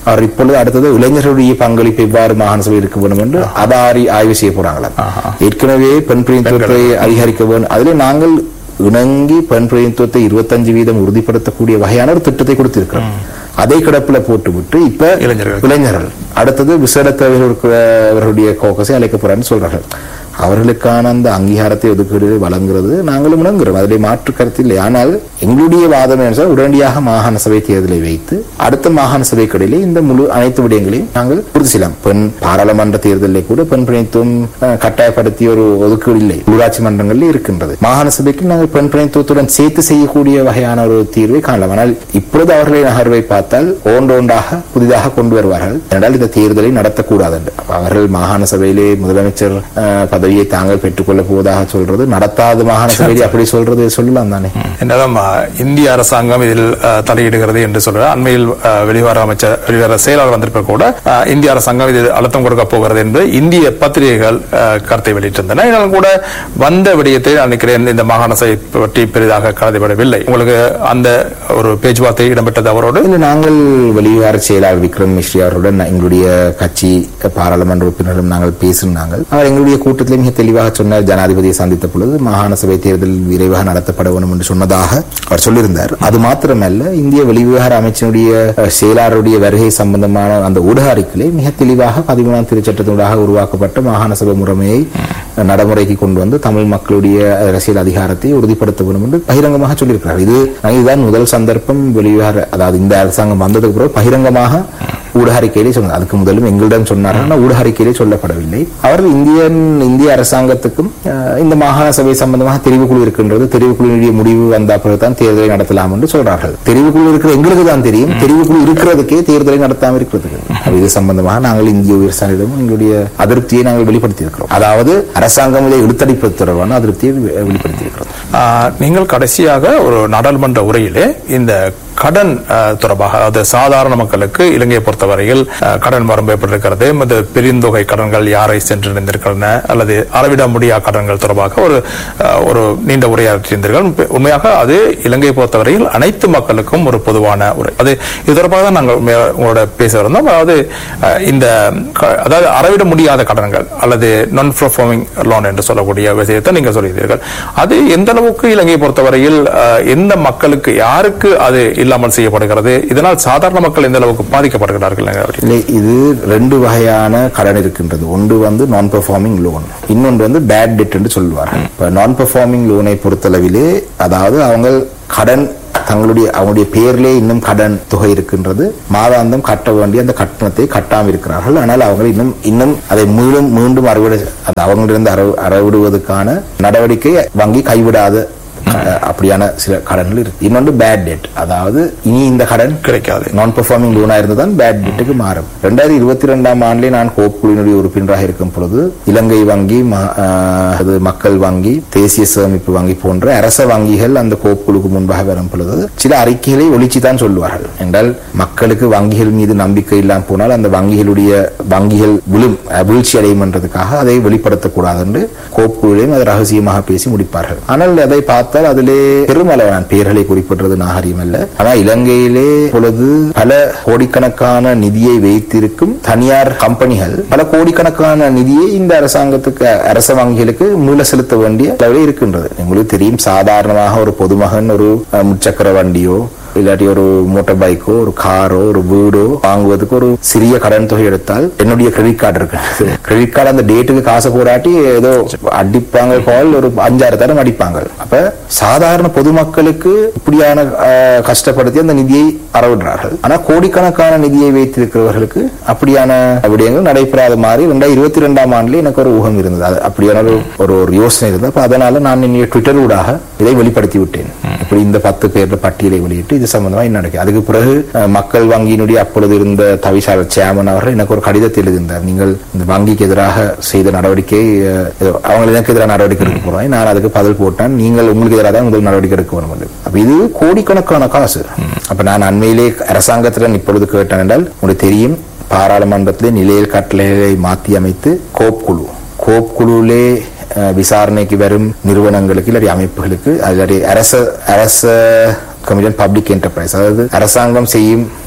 அவர் இப்பொழுது அடுத்தது இளைஞர்களுடைய பங்களிப்பு எவ்வாறு மாகாண சபை இருக்க வேண்டும் என்று அதாரி ஆய்வு செய்ய போறாங்களா ஏற்கனவே பெண் பிரதிநிதித்துவத்தை அதிகரிக்க வேண்டும் அதிலே நாங்கள் இணங்கி பெண் பிரதிநிதித்துவத்தை இருபத்தஞ்சு வீதம் உறுதிப்படுத்தக்கூடிய வகையான ஒரு திட்டத்தை கொடுத்திருக்கிறோம் அதை கிடப்புல போட்டுவிட்டு இப்ப இளைஞர்கள். இளைஞர்கள் அடுத்தது விசேட தேவைகளுடைய கோக்கஸை அழைக்க போறான்னு சொல்றார்கள் அவர்களுக்கான அந்த அங்கீகாரத்தை ஒதுக்கீடு வழங்குறது நாங்களும் இணங்குறோம் அதிலே மாற்று கருத்து இல்லை ஆனால் எங்களுடைய வாதம் என்ன சொன்னால், உடனடியாக மாகாண சபை தேர்தலை வைத்து அடுத்த மாகாண சபைக்கிடையிலே இந்த முழு அனைத்து விடயங்களையும் நாங்கள் உறுதி செய்யலாம் பெண் பாராளுமன்ற தேர்தலில் கூட பெண் பிரதித்துவம் அஹ், கட்டாயப்படுத்திய ஒரு ஒதுக்கீடு இல்லை உள்ளாட்சி மன்றங்களில் இருக்கின்றது மாகாண சபைக்கு நாங்கள் பெண் பிரதித்துவத்துடன் சேர்த்து செய்யக்கூடிய வகையான ஒரு தீர்வை காணலாம் ஆனால் இப்பொழுது அவர்களின் நகர்வை பார்த்தால் ஒன்றொன்றாக புதிதாக கொண்டு வருவார்கள் என்றால் இந்த தேர்தலை நடத்தக்கூடாது என்று அப்ப அவர்கள் மாகாண சபையிலே முதலமைச்சர் அஹ், பதவியை தாங்கள் பெற்றுக்கொள்ளப் போவதாக சொல்றது நடத்தாத மாகாண சபையிலே அப்படி சொல்றது சொல்லலாம் தானே என்றாலும் அஹ், இந்திய அரசாங்கம் இதில் அஹ், தலையிடுகிறது என்று சொல்ற அண்மையில் அஹ், வெளிவார அமைச்சர் வெளிவார செயலாளர் வந்திருப்ப கூட அஹ், இந்திய அரசாங்கம் இதில் அழுத்தம் கொடுக்க போகிறது என்று இந்திய பத்திரிகைகள் அஹ், கருத்தை வெளியிட்டிருந்தன என்றாலும் கூட வந்த விடயத்தை நான் நினைக்கிறேன் இந்த மாகாண சபை பற்றி பெரிதாக கருதப்படவில்லை உங்களுக்கு அந்த ஒரு பேச்சுவார்த்தை இடம்பெற்றது அவரோடு இல்ல நாங்கள் வெளிவிவகார செயலாளர் விக்ரம் மிஸ்ரி அவர்களுடன் எங்களுடைய கட்சி பாராளுமன்ற உறுப்பினர்களும் நாங்கள் பேசினாங்க அவர் எங்களுடைய கூட்டத்திலே மிக தெளிவாக சொன்னார் ஜனாதிபதியை சந்தித்த பொழுது மாகாண சபை தேர்தல் விரைவாக நடத்தப்பட வேண்டும் என்று சொன்னதாக அவர் சொல்லியிருந்தார் அது மாத்திரமல்ல இந்திய வெளிவிவகார அமைச்சனுடைய அஹ், செயலாளருடைய வருகை சம்பந்தமான அந்த ஊடக அறிக்கையிலே மிக தெளிவாக பதிமூணாம் திருச்சட்டத்தினூடாக உருவாக்கப்பட்ட மாகாண சபை முறைமையை அஹ், நடைமுறைக்கு கொண்டு வந்து தமிழ் மக்களுடைய அரசியல் அதிகாரத்தை உறுதிப்படுத்த வேண்டும் என்று பகிரங்கமாக சொல்லியிருக்கிறார் இது இதுதான் முதல் சந்தர்ப்பம் வெளிவிவகார அதாவது இந்த அரசாங்கம் வந்ததுக்கு பிறகு பகிரங்கமாக ஊடக அறிக்கையிலே சொன்னார் அதுக்கு முதலும் எங்களிடம் சொன்னார் ஆனால் ஊடக அறிக்கையிலே சொல்லப்படவில்லை அவர் இந்தியன் இந்திய அரசாங்கத்துக்கும் அஹ், இந்த மாகாண சபை சம்பந்தமாக தெரிவுக்குழு இருக்கின்றது தெரிவுக்குழுவினுடைய முடிவு வந்த பிறகுதான் தேர்தலை நடத்தலாம் என்று சொல்றார்கள் தெரிவுக்குழு இருக்கிற எங்களுக்கு தான் தெரியும் தெரிவுக்குழு இருக்கிறதுக்கே தேர்தலை நடத்தாமல் இருக்கிறதுக்கு அப்ப இது சம்பந்தமாக நாங்கள் இந்திய உயர்ஸ்தானிடம் எங்களுடைய அதிருப்தியை நாங்கள் வெளிப்படுத்தி இருக்கிறோம் அதாவது அரசாங்கம் இதை இழுத்தடிப்பது தொடர்பான அதிருப்தியை வெ- வெளிப்படுத்தி இருக்கிறோம் ஆஹ், நீங்கள் கடைசியாக ஒரு நாடாளுமன்ற உரையிலே இந்த கடன் ஆஹ், தொடர்பாக அதாவது சாதாரண மக்களுக்கு இலங்கையை பொறுத்தவரையில் ஆஹ், கடன் வரம்பு எப்படி இருக்கிறது இந்த பெருந்தொகை கடன்கள் யாரை சென்றடைந்திருக்கின்றன அல்லது அளவிட முடியா கடன்கள் தொடர்பாக ஒரு ஆஹ், ஒரு நீண்ட உரையாற்றியிருந்தீர்கள் உண்மை- உண்மையாக அது இலங்கையை பொறுத்தவரையில் அனைத்து மக்களுக்கும் ஒரு பொதுவான உரை அது இது தொடர்பாக தான் நாங்கள் உண்மையா- உங்களோட பேச இருந்தோம் அதாவது ஆஹ், இந்த க- அதாவது அளவிட முடியாத கடன்கள் அல்லது நான் பெர்ஃபார்மிங் லோன் என்று சொல்லக்கூடிய விஷயத்தை நீங்கள் சொல்லியிருந்தீர்கள் அது எந்த அளவுக்கு இலங்கையை பொறுத்தவரையில் அஹ், எந்த மக்களுக்கு யாருக்கு அது இல்லாமல் செய்யப்படுகிறது இதனால் சாதாரண மக்கள் எந்த அளவுக்கு பாதிக்கப்படுகிறார்கள் அப்படி? இல்லை இது ரெண்டு வகையான கடன் இருக்கின்றது ஒன்று வந்து நான் பெர்ஃபார்மிங் லோன் இன்னொன்று வந்து பேட் டெட் என்று சொல்லுவார்கள் இப்போ நான் பெர்ஃபார்மிங் லோனை பொறுத்தளவிலே அதாவது அவங்க கடன் தங்களுடைய அவங்களுடைய பேர்லே இன்னும் கடன் தொகை இருக்கின்றது மாதாந்தம் கட்ட வேண்டிய அந்த கட்டணத்தை கட்டாமல் இருக்கிறார்கள் ஆனால் அவங்க இன்னும் இன்னும் அதை மீண்டும் மீண்டும் அறுவடை அது அவங்களிடம் அறவு அறவிடுவதற்கான நடவடிக்கை வங்கி கைவிடாத அஹ், அப்படியான சில கடன்கள் இருக்கு இன்னொன்று பேட் டெட் அதாவது இனி இந்த கடன் கிடைக்காது நான் பெர்ஃபார்மிங் லோனா இருந்துதான் பேட் டெட்டுக்கு மாறும் ரெண்டாயிரத்தி இருபத்தி ரெண்டாம் ஆண்டிலே நான் கோப் குழுவினுடைய உறுப்பினராக இருக்கும் பொழுது இலங்கை வங்கி ம- ஆஹ், அது மக்கள் வங்கி தேசிய சேமிப்பு வங்கி போன்ற அரச வங்கிகள் அந்த கோப் குழுக்கு முன்பாக வரும் பொழுது சில அறிக்கைகளை ஒழிச்சு தான் சொல்லுவார்கள் என்றால் மக்களுக்கு வங்கிகள் மீது நம்பிக்கை இல்லாமல் போனால் அந்த வங்கிகளுடைய வங்கிகள் விழும் அஹ், வீழ்ச்சி அடையும் என்றதுக்காக அதை வெளிப்படுத்தக்கூடாது என்று கோப் குழுவிலையும் அதை ரகசியமாக பேசி முடிப்பார்கள் ஆனால் அதை பார்த்தால் அதிலே பெருமளவான பெயர்களை குறிப்பிடுறது நாகரிகம் அல்ல ஆனால் இலங்கையிலே பொழுது பல கோடிக்கணக்கான நிதியை வைத்திருக்கும் தனியார் கம்பெனிகள் பல கோடிக்கணக்கான நிதியை இந்த அரசாங்கத்துக்கு அரச வங்கிகளுக்கு மீள செலுத்த வேண்டிய அளவில் இருக்கின்றது உங்களுக்கு தெரியும் சாதாரணமாக ஒரு பொதுமகன் ஒரு அஹ், முச்சக்கர வண்டியோ இல்லாட்டி ஒரு மோட்டார் பைக்கோ ஒரு காரோ ஒரு வீடோ வாங்குவதற்கு ஒரு சிறிய கடன் தொகை எடுத்தால் என்னுடைய கிரெடிட் கார்டு இருக்கு கிரெடிட் கார்டு அந்த டேட்டுக்கு காசு போராட்டி ஏதோ அடிப்பாங்க கால் ஒரு அஞ்சாறு தரம் அடிப்பாங்க அப்ப சாதாரண பொதுமக்களுக்கு இப்படியான அஹ், கஷ்டப்படுத்தி அந்த நிதியை அறவிடுறார்கள் ஆனா கோடிக்கணக்கான நிதியை வைத்திருக்கிறவர்களுக்கு அப்படியான விடயங்கள் நடைபெறாத மாதிரி ரெண்டாயிரத்தி இருபத்தி ரெண்டாம் ஆண்டுல எனக்கு ஒரு ஊகம் இருந்தது அது அப்படியான ஒரு ஒரு ஒரு யோசனை இருந்தது அப்ப அதனால நான் என்னுடைய ட்விட்டர் ஊடாக இதை வெளிப்படுத்தி விட்டேன் இப்படி இந்த பத்து பேர்ல பட்டியலை வெளியிட்டு இது சம்பந்தமா என்ன நடக்குது அதுக்கு பிறகு அஹ், மக்கள் வங்கியினுடைய அப்பொழுது இருந்த தவிசாளர் சேமன் அவர்கள் எனக்கு ஒரு கடிதத்தை எழுதியிருந்தார் நீங்கள் இந்த வங்கிக்கு எதிராக செய்த நடவடிக்கை அஹ், ஏதோ அவங்க எனக்கு எதிராக நடவடிக்கை எடுக்க போறோம் நான் அதுக்கு பதில் போட்டேன் நீங்கள் உங்களுக்கு எதிராக தான் முதல் நடவடிக்கை எடுக்க வேணும் என்று. அப்ப இது கோடிக்கணக்கான காசு அப்ப நான் அண்மையிலே அரசாங்கத்திடம் இப்பொழுது கேட்டேன் என்றால் உங்களுக்கு தெரியும் பாராளுமன்றத்திலே நிலையில் கட்டளைகளை மாற்றி அமைத்து கோப் குழு கோப் குழுவிலே அஹ், விசாரணைக்கு வரும் நிறுவனங்களுக்கு இல்லாட்டி அமைப்புகளுக்கு இல்லாட்டி அரச அரச கமிஷன் பப்ளிக் என்டர்பிரைஸ் அதாவது அரசாங்கம் செய்யும்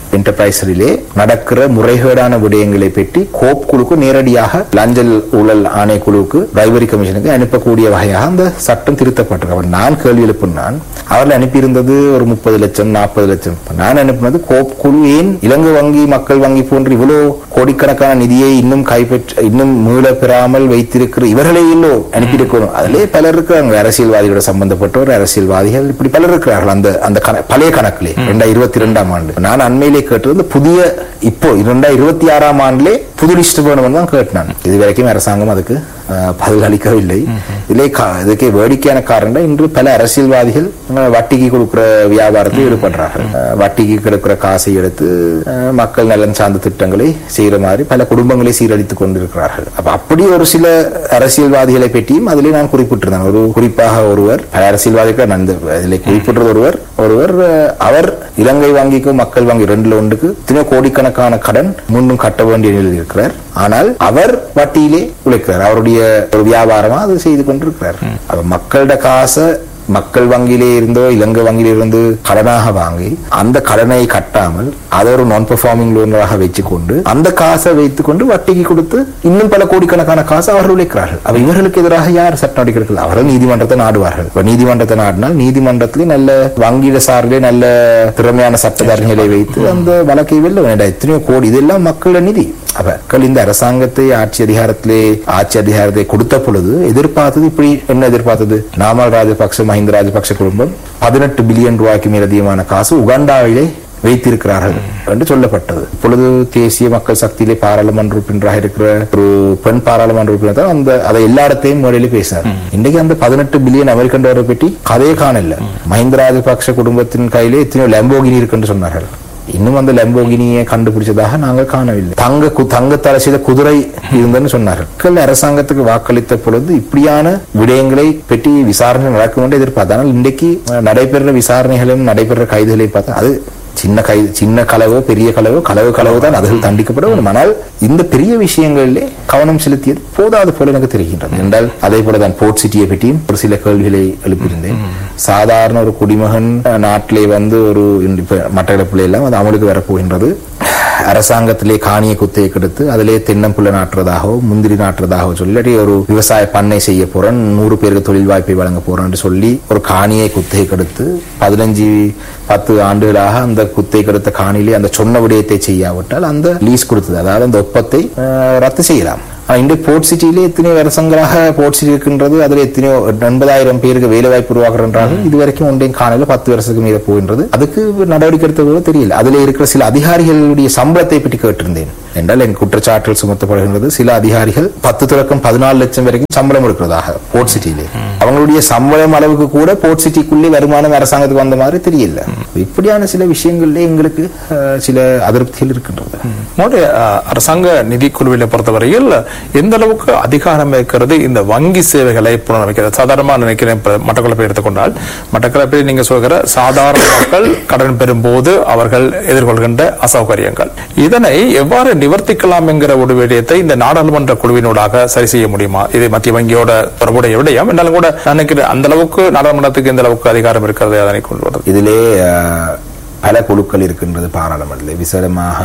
என்டர்பிரைஸிலே நடக்கிற முறைகேடான விடயங்களை பற்றி கோப் குழுக்கு நேரடியாக லஞ்சல் ஊழல் ஆணைக்குழுவுக்கு பிரைவரி கமிஷனுக்கு அனுப்பக்கூடிய வகையாக அந்த சட்டம் திருத்தப்பட்டிருக்கு அப்ப நான் கேள்வி எழுப்பினான் அவர்கள் அனுப்பியிருந்தது ஒரு முப்பது லட்சம் நாற்பது லட்சம் இப்ப நான் அனுப்பினது கோப் குழு ஏன் இலங்கை வங்கி மக்கள் வங்கி போன்ற இவ்வளவு கோடிக்கணக்கான நிதியை இன்னும் கைப்பற்ற இன்னும் மீள பெறாமல் வைத்திருக்கிற இவர்களே இல்லோ அனுப்பியிருக்கணும் அதிலே பலர் இருக்கிறாங்க அரசியல்வாதிகளோட சம்பந்தப்பட்டவர் அரசியல்வாதிகள் இப்படி பலர் இருக்கிறார்கள் அந்த அந்த கண- பழைய கணக்கிலே ரெண்டாயிரத்தி இருபத்தி ரெண்டாம் ஆண்டு நான் அண்மையிலே கேட்டது இந்த புதிய இப்போ இரண்டாயிரத்தி இருபத்தி ஆறாம் ஆண்டிலே புது லிஸ்ட் வேணும்னு தான் கேட்டான் இது வரைக்கும் அரசாங்கம் அதுக்கு அஹ், பதில் அளிக்கவில்லை இதிலே கா- இதுக்கு வேடிக்கையான காரணம் இன்று பல அரசியல்வாதிகள் அஹ், வட்டிக்கு கொடுக்கிற வியாபாரத்தில் ஈடுபடுறார்கள் அஹ், வட்டிக்கு கிடைக்கிற காசை எடுத்து அஹ், மக்கள் நலன் சார்ந்த திட்டங்களை செய்யற மாதிரி பல குடும்பங்களை சீரழித்துக் கொண்டிருக்கிறார்கள் அப்ப அப்படி ஒரு சில அரசியல்வாதிகளை பற்றியும் அதிலே நான் குறிப்பிட்டிருந்தேன் ஒரு குறிப்பாக ஒருவர் பல அரசியல்வாதிகள் நான் இந்த இதில் குறிப்பிட்டது ஒருவர் ஒருவர் அஹ், அவர் இலங்கை வங்கிக்கும் மக்கள் வங்கி ரெண்டுல ஒன்றுக்கு இத்தனை கோடிக்கணக்கான கடன் முன்னும் கட்ட வேண்டிய நிலையில் இருக்கிறார் ஆனால் அவர் வட்டியிலே உழைக்கிறார் அவருடைய ஒரு வியாபாரமா அது செய்து கொண்டிருக்கிறார் அப்ப மக்களோட காசை மக்கள் வங்கியிலே இருந்தோ இலங்கை வங்கியில இருந்து கடனாக வாங்கி அந்த கடனை கட்டாமல் அதை ஒரு நான் பெர்ஃபார்மிங் லோனாக வச்சுக்கொண்டு அந்த காசை வைத்துக்கொண்டு வட்டிக்கு கொடுத்து இன்னும் பல கோடிக்கணக்கான காசை அவர்கள் உழைக்கிறார்கள் அப்ப இவர்களுக்கு எதிராக யார் சட்டம் அடிக்கிறார்கள் அவர்கள் நீதிமன்றத்தை நாடுவார்கள் இப்ப நீதிமன்றத்தை நாடினால் நீதிமன்றத்திலே நல்ல வங்கியில சார்பிலே நல்ல திறமையான சட்டத்தரணிகளை வைத்து அந்த வழக்கை வெல்ல வேண்டாம் எத்தனையோ கோடி இதெல்லாம் மக்களோட நிதி அப்ப மக்கள் இந்த அரசாங்கத்தை ஆட்சி அதிகாரத்திலே ஆட்சி அதிகாரத்தை கொடுத்த பொழுது எதிர்பார்த்தது இப்படி என்ன எதிர்பார்த்தது நாமல் ராஜபக்ச மஹிந்த ராஜபக்ச குடும்பம் பதினெட்டு பில்லியன் ரூபாய்க்கு மேல் அதிகமான காசு உகாண்டாவிலே வைத்திருக்கிறார்கள் என்று சொல்லப்பட்டது இப்பொழுது தேசிய மக்கள் சக்தியிலே பாராளுமன்ற உறுப்பினராக இருக்கிற ஒரு பெண் பாராளுமன்ற உறுப்பினர் தான் அந்த அதை எல்லா இடத்தையும் முறையில பேசினார் இன்றைக்கு அந்த பதினெட்டு பில்லியன் அமெரிக்கன் டாலர் பற்றி கதையே காணல மஹிந்த ராஜபக்ச குடும்பத்தின் கையிலே எத்தனையோ லம்போகினி இருக்குன்னு சொன்னார்கள் இன்னும் அந்த லம்போகினியை கண்டுபிடிச்சதாக நாங்கள் காணவில்லை தங்க கு- தங்கத்தால செய்த குதிரை இருந்தன்னு சொன்னார்கள் மக்கள் அரசாங்கத்துக்கு வாக்களித்த பொழுது இப்படியான விடயங்களை பற்றி விசாரணை நடக்கும் என்று எதிர்பார்த்தால் ஆனால் இன்றைக்கு அஹ், நடைபெறுற விசாரணைகளும் நடைபெறுற கைதுகளை பார்த்தா அது சின்ன கை சின்ன களவோ பெரிய களவோ களவு களவு தான் அதில் தண்டிக்கப்பட வேண்டும் ஆனால் இந்த பெரிய விஷயங்களிலே கவனம் செலுத்தியது போதாது போல எனக்கு தெரிகின்றது என்றால் அதே போல தான் போர்ட் சிட்டியை பற்றியும் ஒரு சில கேள்விகளை எழுப்பியிருந்தேன் சாதாரண ஒரு குடிமகன் அஹ், நாட்டிலே வந்து ஒரு இந்த இப்ப மட்டக்களப்பிலே எல்லாம் அது அமலுக்கு வரப்போகின்றது அரசாங்கத்திலே காணியை குத்தையை கெடுத்து அதிலே தென்னம்புள்ள நாட்டுறதாகவோ முந்திரி நாட்டுறதாகவோ சொல்லி இல்லாட்டி ஒரு விவசாய பண்ணை செய்ய போறேன் நூறு பேருக்கு தொழில் வாய்ப்பை வழங்க போறேன்னு சொல்லி ஒரு காணியை குத்தையை கெடுத்து பதினஞ்சு பத்து ஆண்டுகளாக அந்த குத்தை கெடுத்த காணியிலே அந்த சொன்ன விடயத்தை செய்யாவிட்டால் அந்த லீஸ் கொடுத்தது அதாவது அந்த ஒப்பத்தை அஹ், ரத்து செய்யலாம் ஆனா இன்றைய போர்ட் சிட்டியிலே எத்தனையோ வருஷங்களாக போர்ட் சிட்டி இருக்கின்றது அதில் எத்தனையோ எண்பதாயிரம் பேருக்கு வேலை வாய்ப்பு உருவாக்குறார்கள் இது வரைக்கும் ஒன்றையும் காணல பத்து வருஷத்துக்கு மீத போகின்றது அதுக்கு நடவடிக்கை எடுத்தது கூட தெரியல அதில் இருக்கிற சில அதிகாரிகளுடைய சம்பளத்தை பற்றி கேட்டிருந்தேன் என்றால் என் குற்றச்சாட்டுகள் சுமத்தப்படுகின்றது சில அதிகாரிகள் பத்து தொடக்கம் பதினாலு லட்சம் வரைக்கும் சம்பளம் இருக்கிறதாக போர்ட் சிட்டியிலே அவங்களுடைய சம்பளம் அளவுக்கு கூட போர்ட் சிட்டிக்குள்ளே வருமானம் அரசாங்கத்துக்கு வந்த மாதிரி தெரியல இப்படியான சில விஷயங்கள்ல எங்களுக்கு அஹ், சில அதிருப்திகள் இருக்கின்றது உங்களுடைய அஹ், அரசாங்க நிதிக்குழுவில பொறுத்தவரையில் எந்த அளவுக்கு அதிகாரம் இருக்கிறது இந்த வங்கி சேவைகளை புனரமைக்கிறது சாதாரணமா நினைக்கிறேன் இப்ப மட்டக்களப்பை எடுத்துக்கொண்டால் மட்டக்களப்பில் நீங்க சொல்கிற சாதாரண மக்கள் கடன் பெறும்போது அவர்கள் எதிர்கொள்கின்ற அசௌகரியங்கள் இதனை எவ்வாறு நிவர்த்திக்கலாம் என்கிற ஒரு விடயத்தை இந்த நாடாளுமன்ற குழுவினூடாக சரி செய்ய முடியுமா இது மத்திய வங்கியோட தொடர்புடைய விடயம் என்றாலும் கூட நான் நினைக்கிறேன் அந்த அளவுக்கு நாடாளுமன்றத்துக்கு எந்த அளவுக்கு அதிகாரம் இருக்கிறது அதனை கொண்டு வருது இதிலே அஹ், பல குழுக்கள் இருக்கின்றது பாராளுமன்றத்தில் விசேடமாக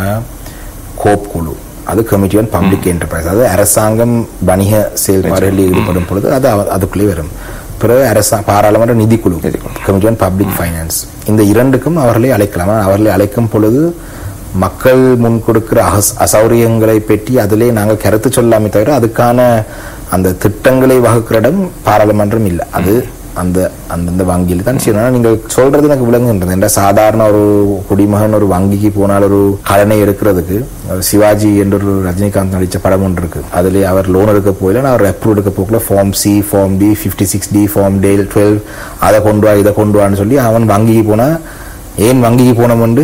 கோப் குழு அது கமிட்டி ஆன் பப்ளிக் என்டர்பிரைஸ் அதாவது அரசாங்கம் வணிக செயல்பாடுகளில் ஈடுபடும் பொழுது அது அவ- அதுக்குள்ளே வரும் பிறகு அரசா பாராளுமன்ற நிதிக்குழு கமிட்டி ஆன் பப்ளிக் ஃபைனான்ஸ் இந்த இரண்டுக்கும் அவர்களை அழைக்கலாம் ஆனால் அவர்களை அழைக்கும் பொழுது மக்கள் முன் கொடுக்கிற அகஸ்- அசௌகரியங்களை பற்றி அதிலே நாங்கள் கருத்து சொல்லாமே தவிர அதுக்கான அந்த திட்டங்களை வகுக்கிற இடம் பாராளுமன்றம் இல்லை அது அந்த அந்தந்த வங்கியில் தான் செய்யணும் ஆனா நீங்கள் சொல்றது எனக்கு விளங்குகின்றது என்ற சாதாரண ஒரு குடிமகன் ஒரு வங்கிக்கு போனால் ஒரு கடனை எடுக்கிறதுக்கு ஒரு சிவாஜி என்ற ஒரு ரஜினிகாந்த் நடிச்ச படம் ஒன்று இருக்கு அதுல அவர் லோன் எடுக்க போயில அவர் அப்ரூவ் எடுக்க போகல form C form D fifty six D form D twelve அதை கொண்டு வா இதை கொண்டு வான்னு சொல்லி அவன் வங்கிக்கு போனா ஏன் வங்கிக்கு போனோம்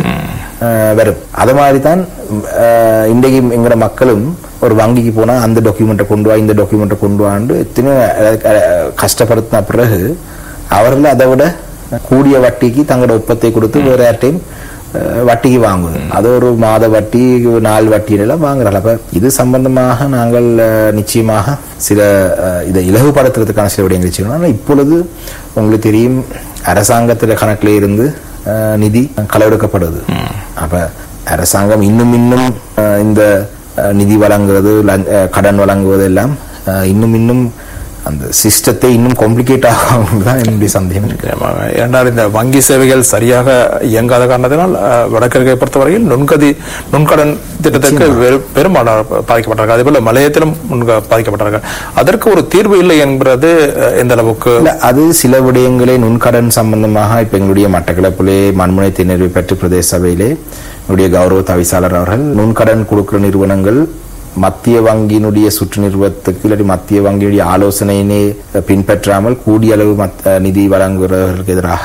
வரும் அது மாதிரி தான் அஹ், இன்றைக்கு எங்கிற மக்களும் ஒரு வங்கிக்கு போனா அந்த டாக்குமெண்ட்டை கொண்டு வா இந்த டாக்குமெண்ட்டை கொண்டு வான்னு எத்தனையோ அஹ், அஹ், கஷ்டப்படுத்தின பிறகு அவர்கள் அதை விட கூடிய வட்டிக்கு தங்களோட ஒப்பத்தை கொடுத்து வேற யார்ட்டையும் அஹ், வட்டிக்கு வாங்குது அது ஒரு மாத வட்டி நாள் வட்டி எல்லாம் வாங்குறாங்க அப்ப இது சம்பந்தமாக நாங்கள் அஹ், நிச்சயமாக சில அஹ், இதை இலகுபடுத்துறதுக்கான சில விடயங்கள் செய்யணும் ஆனால் இப்பொழுது உங்களுக்கு தெரியும் அரசாங்கத்துல கணக்கில் இருந்து அஹ், நிதி களவெடுக்கப்படுது அப்ப அரசாங்கம் இன்னும் இன்னும் அஹ், இந்த அஹ், நிதி வழங்குவது லஞ்ச- அஹ், கடன் வழங்குவது எல்லாம் அஹ், இன்னும் இன்னும் அந்த சிஸ்டத்தை இன்னும் காம்ப்ளிகேட் ஆகும் தான் என்னுடைய சந்தேகம் இருக்கு நிச்சயமாக. ஏனென்றால் இந்த வங்கி சேவைகள் சரியாக இயங்காத காரணத்தினால் அஹ், வடகிழக்கை பொறுத்தவரையில் நுண்கதி நுண்கடன் திட்டத்திற்கு வெறு- பெரும்பாலான பாதிக்கப்பட்டார்கள் அதேபோல மலையத்திலும் முன்க பாதிக்கப்பட்டார்கள் அதற்கு ஒரு தீர்வு இல்லை என்பது அஹ், எந்த அளவுக்கு இல்ல அது சில விடயங்களை நுண்கடன் சம்பந்தமாக இப்ப எங்களுடைய மட்டக்களப்பிலே மண்முனை திணறி பெற்று பிரதேச சபையிலே என்னுடைய கௌரவ தவிசாளர் அவர்கள் நுண்கடன் கொடுக்கிற நிறுவனங்கள் மத்திய வங்கியினுடைய சுற்று நிறுவனத்துக்கு இல்லாட்டி மத்திய வங்கியுடைய ஆலோசனையினை பின்பற்றாமல் கூடிய அளவு மத்- நிதி வழங்குகிறவர்களுக்கு எதிராக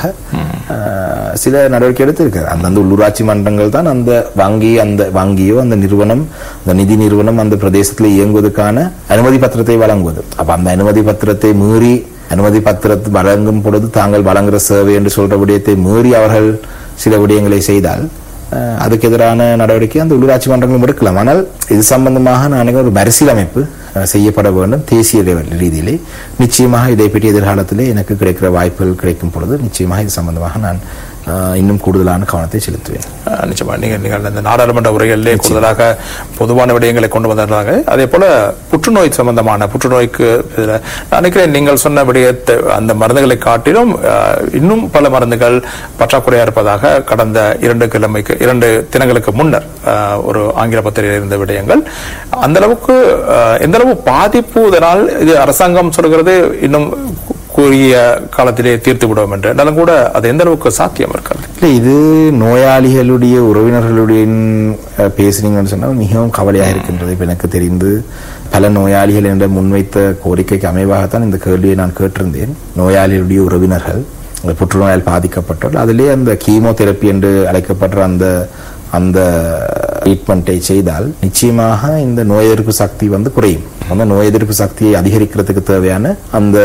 அஹ், சில நடவடிக்கை எடுத்திருக்கிறார் அந்தந்த உள்ளூராட்சி மன்றங்கள் தான் அந்த வங்கி அந்த வங்கியோ அந்த நிறுவனம் அந்த நிதி நிறுவனம் அந்த பிரதேசத்தில் இயங்குவதற்கான அனுமதி பத்திரத்தை வழங்குவது அப்ப அந்த அனுமதி பத்திரத்தை மீறி அனுமதி பத்திரத்தை வழங்கும் பொழுது தாங்கள் வழங்குகிற சேவை என்று சொல்ற விடயத்தை மீறி அவர்கள் சில விடயங்களை செய்தால் அஹ், அதுக்கு எதிரான நடவடிக்கை அந்த உள்ளூராட்சி மன்றங்களும் எடுக்கலாம் ஆனால் இது சம்பந்தமாக நான் நினைக்கிறேன் ஒரு மறுசீலமைப்பு அஹ், செய்யப்பட வேண்டும் தேசிய லெவல் ரீதியிலே நிச்சயமாக இதை பற்றி எதிர்காலத்திலே எனக்கு கிடைக்கிற வாய்ப்புகள் கிடைக்கும் பொழுது நிச்சயமாக இது சம்பந்தமாக நான் அஹ், இன்னும் கூடுதலான கவனத்தை செலுத்துவேன் அஹ், நிச்சயமா நீங்கள் நீங்கள் இந்த நாடாளுமன்ற உரைகளிலே கூடுதலாக பொதுவான விடயங்களை கொண்டு வந்திருந்தாங்க அதே போல புற்றுநோய் சம்பந்தமான புற்றுநோய்க்கு இதுல நான் நினைக்கிறேன் நீங்கள் சொன்ன விடயத்தை அந்த மருந்துகளை காட்டிலும் அஹ், இன்னும் பல மருந்துகள் பற்றாக்குறையா இருப்பதாக கடந்த இரண்டு கிழமைக்கு இரண்டு தினங்களுக்கு முன்னர் அஹ், ஒரு ஆங்கில பத்திரிகையில் இருந்த விடயங்கள் அந்த அளவுக்கு அஹ், எந்த அளவு பாதிப்பு இதனால் இது அரசாங்கம் சொல்கிறது இன்னும் கூறிய காலத்திலே தீர்த்து விடுவோம் என்று இருந்தாலும் கூட அது எந்த அளவுக்கு சாத்தியம் இருக்காது இல்லை இது நோயாளிகளுடைய உறவினர்களுடைய அஹ், பேசுனீங்கன்னு சொன்னால் மிகவும் கவலையாக இருக்கின்றது இப்ப எனக்கு தெரிந்து பல நோயாளிகள் என்ற முன்வைத்த கோரிக்கைக்கு அமைவாகத்தான் இந்த கேள்வியை நான் கேட்டிருந்தேன் நோயாளிகளுடைய உறவினர்கள் அந்த புற்றுநோயால் பாதிக்கப்பட்டவர்கள் அதிலே அந்த கீமோதெரப்பி என்று அழைக்கப்படுற அந்த அந்த ட்ரீட்மெண்ட்டை செய்தால் நிச்சயமாக இந்த நோய் எதிர்ப்பு சக்தி வந்து குறையும் அந்த நோய் எதிர்ப்பு சக்தியை அதிகரிக்கிறதுக்கு தேவையான அந்த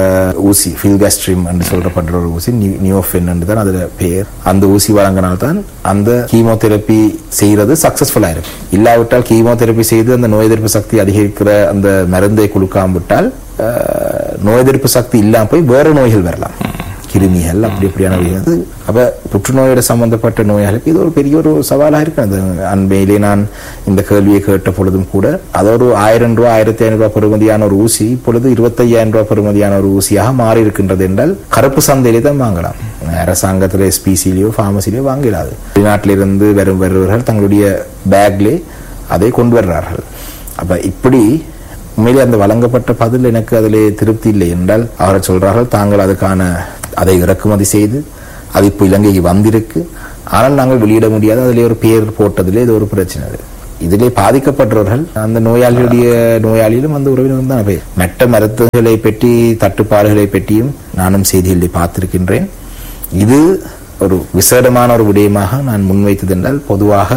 ஊசி ஃபில்காஸ்ட்ரிம் என்று சொல்லப்படுற ஒரு ஊசி நியோஃபென் என்று தான் அதுல பேர் அந்த ஊசி வழங்கினால்தான் அந்த கீமோதெரப்பி செய்யறது சக்சஸ்ஃபுல்லா இருக்கும் இல்லாவிட்டால் கீமோதெரப்பி செய்து அந்த நோய் எதிர்ப்பு சக்தி அதிகரிக்கிற அந்த மருந்தை கொடுக்காம விட்டால் அஹ், நோய் எதிர்ப்பு சக்தி இல்லாம போய் வேற நோய்கள் வரலாம் கிருமிகள் அப்படி இப்படியான நோய்கள் வந்து அப்ப புற்றுநோயோட சம்பந்தப்பட்ட நோயாளிக்கு இது ஒரு பெரிய ஒரு சவாலாக இருக்கு அந்த அண்மையிலே நான் இந்த கேள்வியை கேட்ட பொழுதும் கூட அது ஒரு ஆயிரம் ரூபாய் ஆயிரத்தி ஐநூறு ரூபாய் பெறுமதியான ஒரு ஊசி இப்பொழுது இருபத்தையாயிரம் ரூபாய் பெறுமதியான ஒரு ஊசியாக மாறி இருக்கின்றது என்றால் கருப்பு சந்தையிலே தான் வாங்கலாம் அரசாங்கத்தில் எஸ்பிசிலேயோ ஃபார்மசிலேயோ வாங்கிடாது வெளிநாட்டிலிருந்து வரும் வருவர்கள் தங்களுடைய பேக்லே அதை கொண்டு வர்றார்கள் அப்ப இப்படி உண்மையிலே அந்த வழங்கப்பட்ட பதில் எனக்கு அதிலே திருப்தி இல்லை என்றால் அவர்கள் சொல்றார்கள் தாங்கள் அதுக்கான அதை இறக்குமதி செய்து அது இப்போ இலங்கைக்கு வந்திருக்கு ஆனால் நாங்கள் வெளியிட முடியாது அதிலே ஒரு பேர் போட்டதிலே இது ஒரு பிரச்சனை அது. இதிலே பாதிக்கப்பட்டவர்கள் அந்த நோயாளிகளுடைய நோயாளியிலும் அந்த உறவினரும் தான் போய் மெட்ட மருத்துவர்களை பற்றி தட்டுப்பாடுகளை பற்றியும் நானும் செய்திகளில் பார்த்திருக்கின்றேன் இது ஒரு விசேடமான ஒரு விடயமாக நான் முன்வைத்தது என்றால் பொதுவாக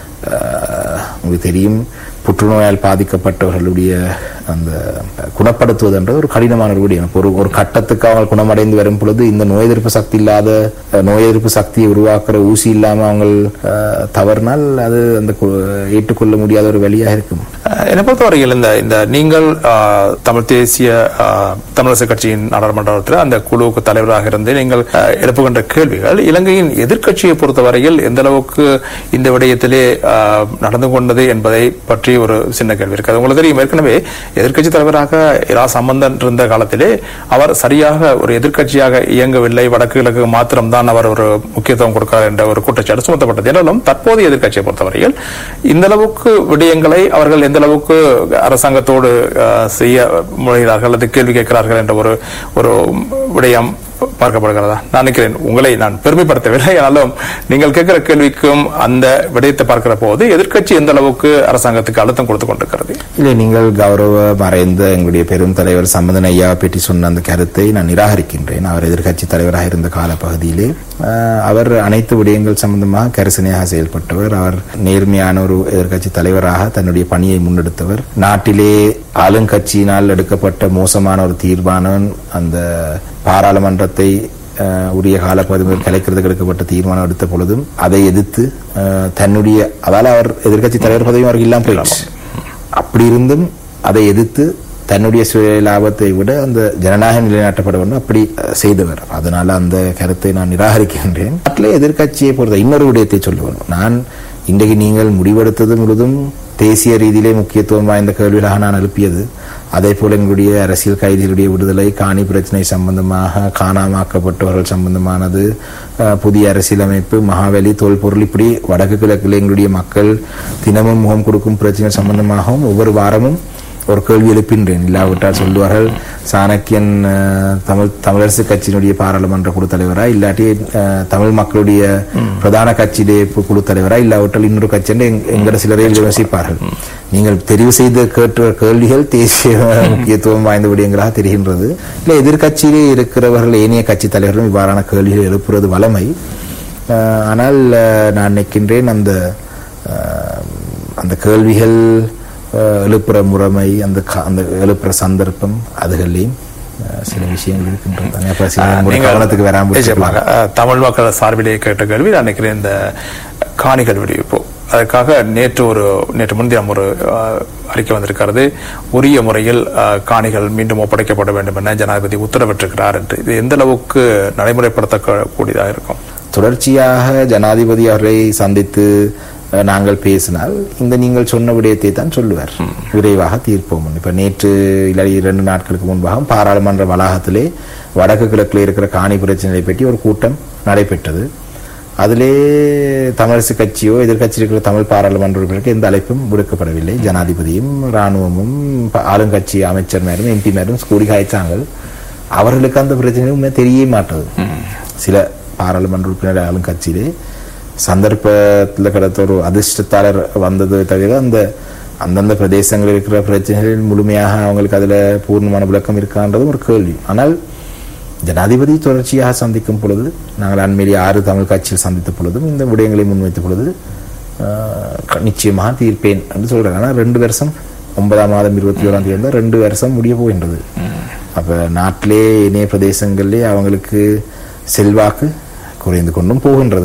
அஹ், உங்களுக்கு தெரியும் புற்றுநோயால் பாதிக்கப்பட்டவர்களுடைய அந்த குணப்படுத்துவதுன்றது ஒரு கடினமான ஒரு விடயம் ஒரு ஒரு கட்டத்துக்கு அவங்க குணமடைந்து வரும் பொழுது இந்த நோய் எதிர்ப்பு சக்தி இல்லாத அஹ், நோய் எதிர்ப்பு சக்தியை உருவாக்குற ஊசி இல்லாம அவங்க அஹ், தவறினால் அது அந்த கு- ஏற்றுக்கொள்ள முடியாத ஒரு வழியாக இருக்கும் அஹ் என்னை பொறுத்தவரையில் இந்த இந்த நீங்கள் அஹ், தமிழ் தேசிய அஹ், தமிழரசு கட்சியின் நாடாளுமன்றத்தில் அந்த குழுவுக்கு தலைவராக இருந்து நீங்கள் அஹ், எழுப்புகின்ற கேள்விகள் இலங்கையின் எதிர்க்கட்சியை பொறுத்தவரையில் எந்த அளவுக்கு இந்த விடயத்திலே அஹ், நடந்து கொண்டது என்பதை பற்றி ஒரு சின்ன கேள்வி இருக்கு அது உங்களுக்கு தெரியும் ஏற்கனவே எதிர்க்கட்சி தலைவராக இரா சம்பந்தன் இருந்த காலத்திலே அவர் சரியாக ஒரு எதிர்க்கட்சியாக இயங்கவில்லை வடக்கு கிழக்கு மாத்திரம்தான் அவர் ஒரு முக்கியத்துவம் கொடுக்கிறார் என்ற ஒரு குற்றச்சாட்டு சுமத்தப்பட்டது என்றாலும் தற்போதைய எதிர்க்கட்சியை பொறுத்தவரையில் இந்த அளவுக்கு விடயங்களை அவர்கள் எந்த அளவுக்கு அரசாங்கத்தோடு அஹ், செய்ய முனைகிறார்கள் அல்லது கேள்வி கேட்கிறார்கள் என்ற ஒரு ஒரு விடயம் பார்க்கப்படுகிறதா நான் நினைக்கிறேன் உங்களை நான் பெருமைப்படுத்தவில்லை ஆனாலும் நீங்கள் கேட்கிற கேள்விக்கும் அந்த விடயத்தை பார்க்கிற போது எதிர்க்கட்சி எந்த அளவுக்கு அரசாங்கத்துக்கு அழுத்தம் கொடுத்து கொண்டிருக்கிறது இல்லை நீங்கள் கௌரவ மறைந்த எங்களுடைய பெரும் தலைவர் சம்பந்தன் ஐயா பற்றி சொன்ன அந்த கருத்தை நான் நிராகரிக்கின்றேன் அவர் எதிர்க்கட்சி தலைவராக இருந்த காலப்பகுதியிலே ஆஹ், அவர் அனைத்து விடயங்கள் சம்பந்தமாக கரிசனையாக செயல்பட்டவர் அவர் நேர்மையான ஒரு எதிர்க்கட்சி தலைவராக தன்னுடைய பணியை முன்னெடுத்தவர் நாட்டிலே ஆளுங்கட்சியினால் எடுக்கப்பட்ட மோசமான ஒரு தீர்மானம் அந்த பாராளுமன்றத்தை ஆஹ், உரிய காலப்பகுதி முதல் கலைக்கிறதுக்கு எடுக்கப்பட்ட தீர்மானம் எடுத்த பொழுதும் அதை எதிர்த்து ஆஹ், தன்னுடைய அதால அவர் எதிர்க்கட்சி தலைவர் பதவியும் அவருக்கு இல்லாமல் போயிடுச்சு அப்படி இருந்தும் அதை எதிர்த்து தன்னுடைய சுய லாபத்தை விட அந்த ஜனநாயகம் நிலைநாட்டப்பட வேண்டும் அப்படி அஹ், செய்தவர் அதனால அந்த கருத்தை நான் நிராகரிக்கின்றேன் நாட்டில் எதிர்க்கட்சியை பொறுத்த இன்னொரு விடயத்தை சொல்லுவேன் நான் இன்றைக்கு நீங்கள் முடிவெடுத்தது முழுதும் தேசிய ரீதியிலே முக்கியத்துவம் வாய்ந்த கேள்விகளாக நான் எழுப்பியது அதே போல எங்களுடைய அரசியல் கைதிகளுடைய விடுதலை காணி பிரச்சனை சம்பந்தமாக காணாமாக்கப்பட்டவர்கள் சம்பந்தமானது அஹ், புதிய அரசியலமைப்பு மகாவலி தொல்பொருள் இப்படி வடக்கு கிழக்கில் எங்களுடைய மக்கள் தினமும் முகம் கொடுக்கும் பிரச்சனை சம்பந்தமாகவும் ஒவ்வொரு வாரமும் ஒரு கேள்வி எழுப்பின்றேன் இல்லாவிட்டால் சொல்லுவார்கள் சாணக்கியன் அஹ், தமிழ் தமிழரசு கட்சியினுடைய பாராளுமன்ற குழு தலைவரா இல்லாட்டி அஹ், தமிழ் மக்களுடைய பிரதான கட்சியிலே கு- குழு தலைவரா இல்லாவிட்டால் இன்னொரு கட்சி என்று எங்க- எங்கட சிலரே விமர்சிப்பார்கள் நீங்கள் தெரிவு செய்த கேட்ட கேள்விகள் தேசிய முக்கியத்துவம் வாய்ந்த விடயங்களாக தெரிகின்றது இல்லை எதிர்க்கட்சியிலே இருக்கிறவர்கள் ஏனைய கட்சி தலைவர்களும் இவ்வாறான கேள்விகள் எழுப்புறது வளமை அஹ், ஆனால் அஹ், நான் நினைக்கின்றேன் அந்த அஹ், அந்த கேள்விகள் அஹ், எழுப்புற முறைமை அந்த க- அந்த எழுப்புற சந்தர்ப்பம் அதுகள்லையும் அஹ், சில விஷயங்கள் இருக்கின்றது அப்ப சில உங்களுடைய நீங்கள் கவனத்துக்கு வராமல் நிச்சயமாக அஹ், தமிழ் மக்கள் சார்பிலே கேட்ட கேள்வி நான் நினைக்கிறேன் இந்த காணிகள் விடுவிப்பு அதற்காக நேற்று ஒரு நேற்று முன்தினம் ஒரு அஹ், அறிக்கை வந்திருக்கிறது உரிய முறையில் அஹ், காணிகள் மீண்டும் ஒப்படைக்கப்பட வேண்டும் என ஜனாதிபதி உத்தரவிட்டிருக்கிறார் என்று இது எந்த அளவுக்கு நடைமுறைப்படுத்தக்கூடியதாக இருக்கும் தொடர்ச்சியாக ஜனாதிபதி அவர்களை சந்தித்து அஹ், நாங்கள் பேசினால் இந்த நீங்கள் சொன்ன விடயத்தை தான் சொல்லுவார் விரைவாக தீர்ப்போம் இப்ப நேற்று இல்லை இரண்டு நாட்களுக்கு முன்பாக பாராளுமன்ற வளாகத்திலே வடக்கு கிழக்கில் இருக்கிற காணி பிரச்சனையை பற்றி ஒரு கூட்டம் நடைபெற்றது அதிலே தமிழரசு கட்சியோ எதிர்க்கட்சி இருக்கிற தமிழ் பாராளுமன்ற உறுப்பினருக்கு எந்த அழைப்பும் விடுக்கப்படவில்லை ஜனாதிபதியும் ராணுவமும் ப- ஆளுங்கட்சி அமைச்சர் மேலும் எம்பி மேலும் கூடி காய்ச்சாங்க அவர்களுக்கு அந்த பிரச்சனை உண்மை தெரிய மாட்டது சில பாராளுமன்ற உறுப்பினர் ஆளுங்கட்சியிலே சந்தர்ப்பத்தில் கிடைத்த ஒரு அதிர்ஷ்டத்தாளர் வந்தது தவிர அந்த அந்தந்த பிரதேசங்களில் இருக்கிற பிரச்சனைகளில் முழுமையாக அவங்களுக்கு அதுல பூர்ணமான விளக்கம் இருக்கான்றதும் ஒரு கேள்வி ஆனால் ஜனாதிபதி தொடர்ச்சியாக சந்திக்கும் பொழுது நாங்கள் அண்மையிலே ஆறு தமிழ் கட்சியில் சந்தித்த பொழுதும் இந்த விடயங்களை முன்வைத்த பொழுது ஆஹ், க- நிச்சயமாக தீர்ப்பேன் என்று சொல்றாங்க ஆனால் ரெண்டு வருஷம் ஒன்பதாம் மாதம் இருபத்தி ஓராம் தேதி இருந்தால் ரெண்டு வருஷம் முடிய போகின்றது அப்ப நாட்டிலே இணைய பிரதேசங்களிலே அவங்களுக்கு செல்வாக்கு குறைந்து கொண்டும் போகின்றது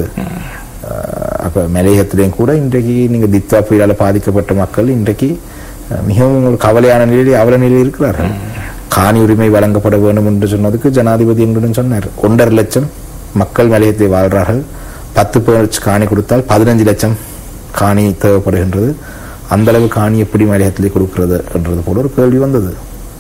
ஆஹ், அப்ப மலையகத்திலேயும் கூட இன்றைக்கு நீங்க தித்வா புயலால பாதிக்கப்பட்ட மக்கள் இன்றைக்கு அஹ், மிகவும் ஒரு கவலையான நிலையில் அவல நிலையில் இருக்கிறார்கள் காணி உரிமை வழங்கப்பட வேண்டும் என்று சொன்னதுக்கு ஜனாதிபதி எங்களுடன் சொன்னார் ஒன்றரை லட்சம் மக்கள் மலையத்தை வாழ்றார்கள் பத்து பேர் காணி கொடுத்தால் பதினஞ்சு லட்சம் காணி தேவைப்படுகின்றது அந்த அளவு காணி எப்படி மலையத்திலே கொடுக்கிறது என்றது போல ஒரு கேள்வி வந்தது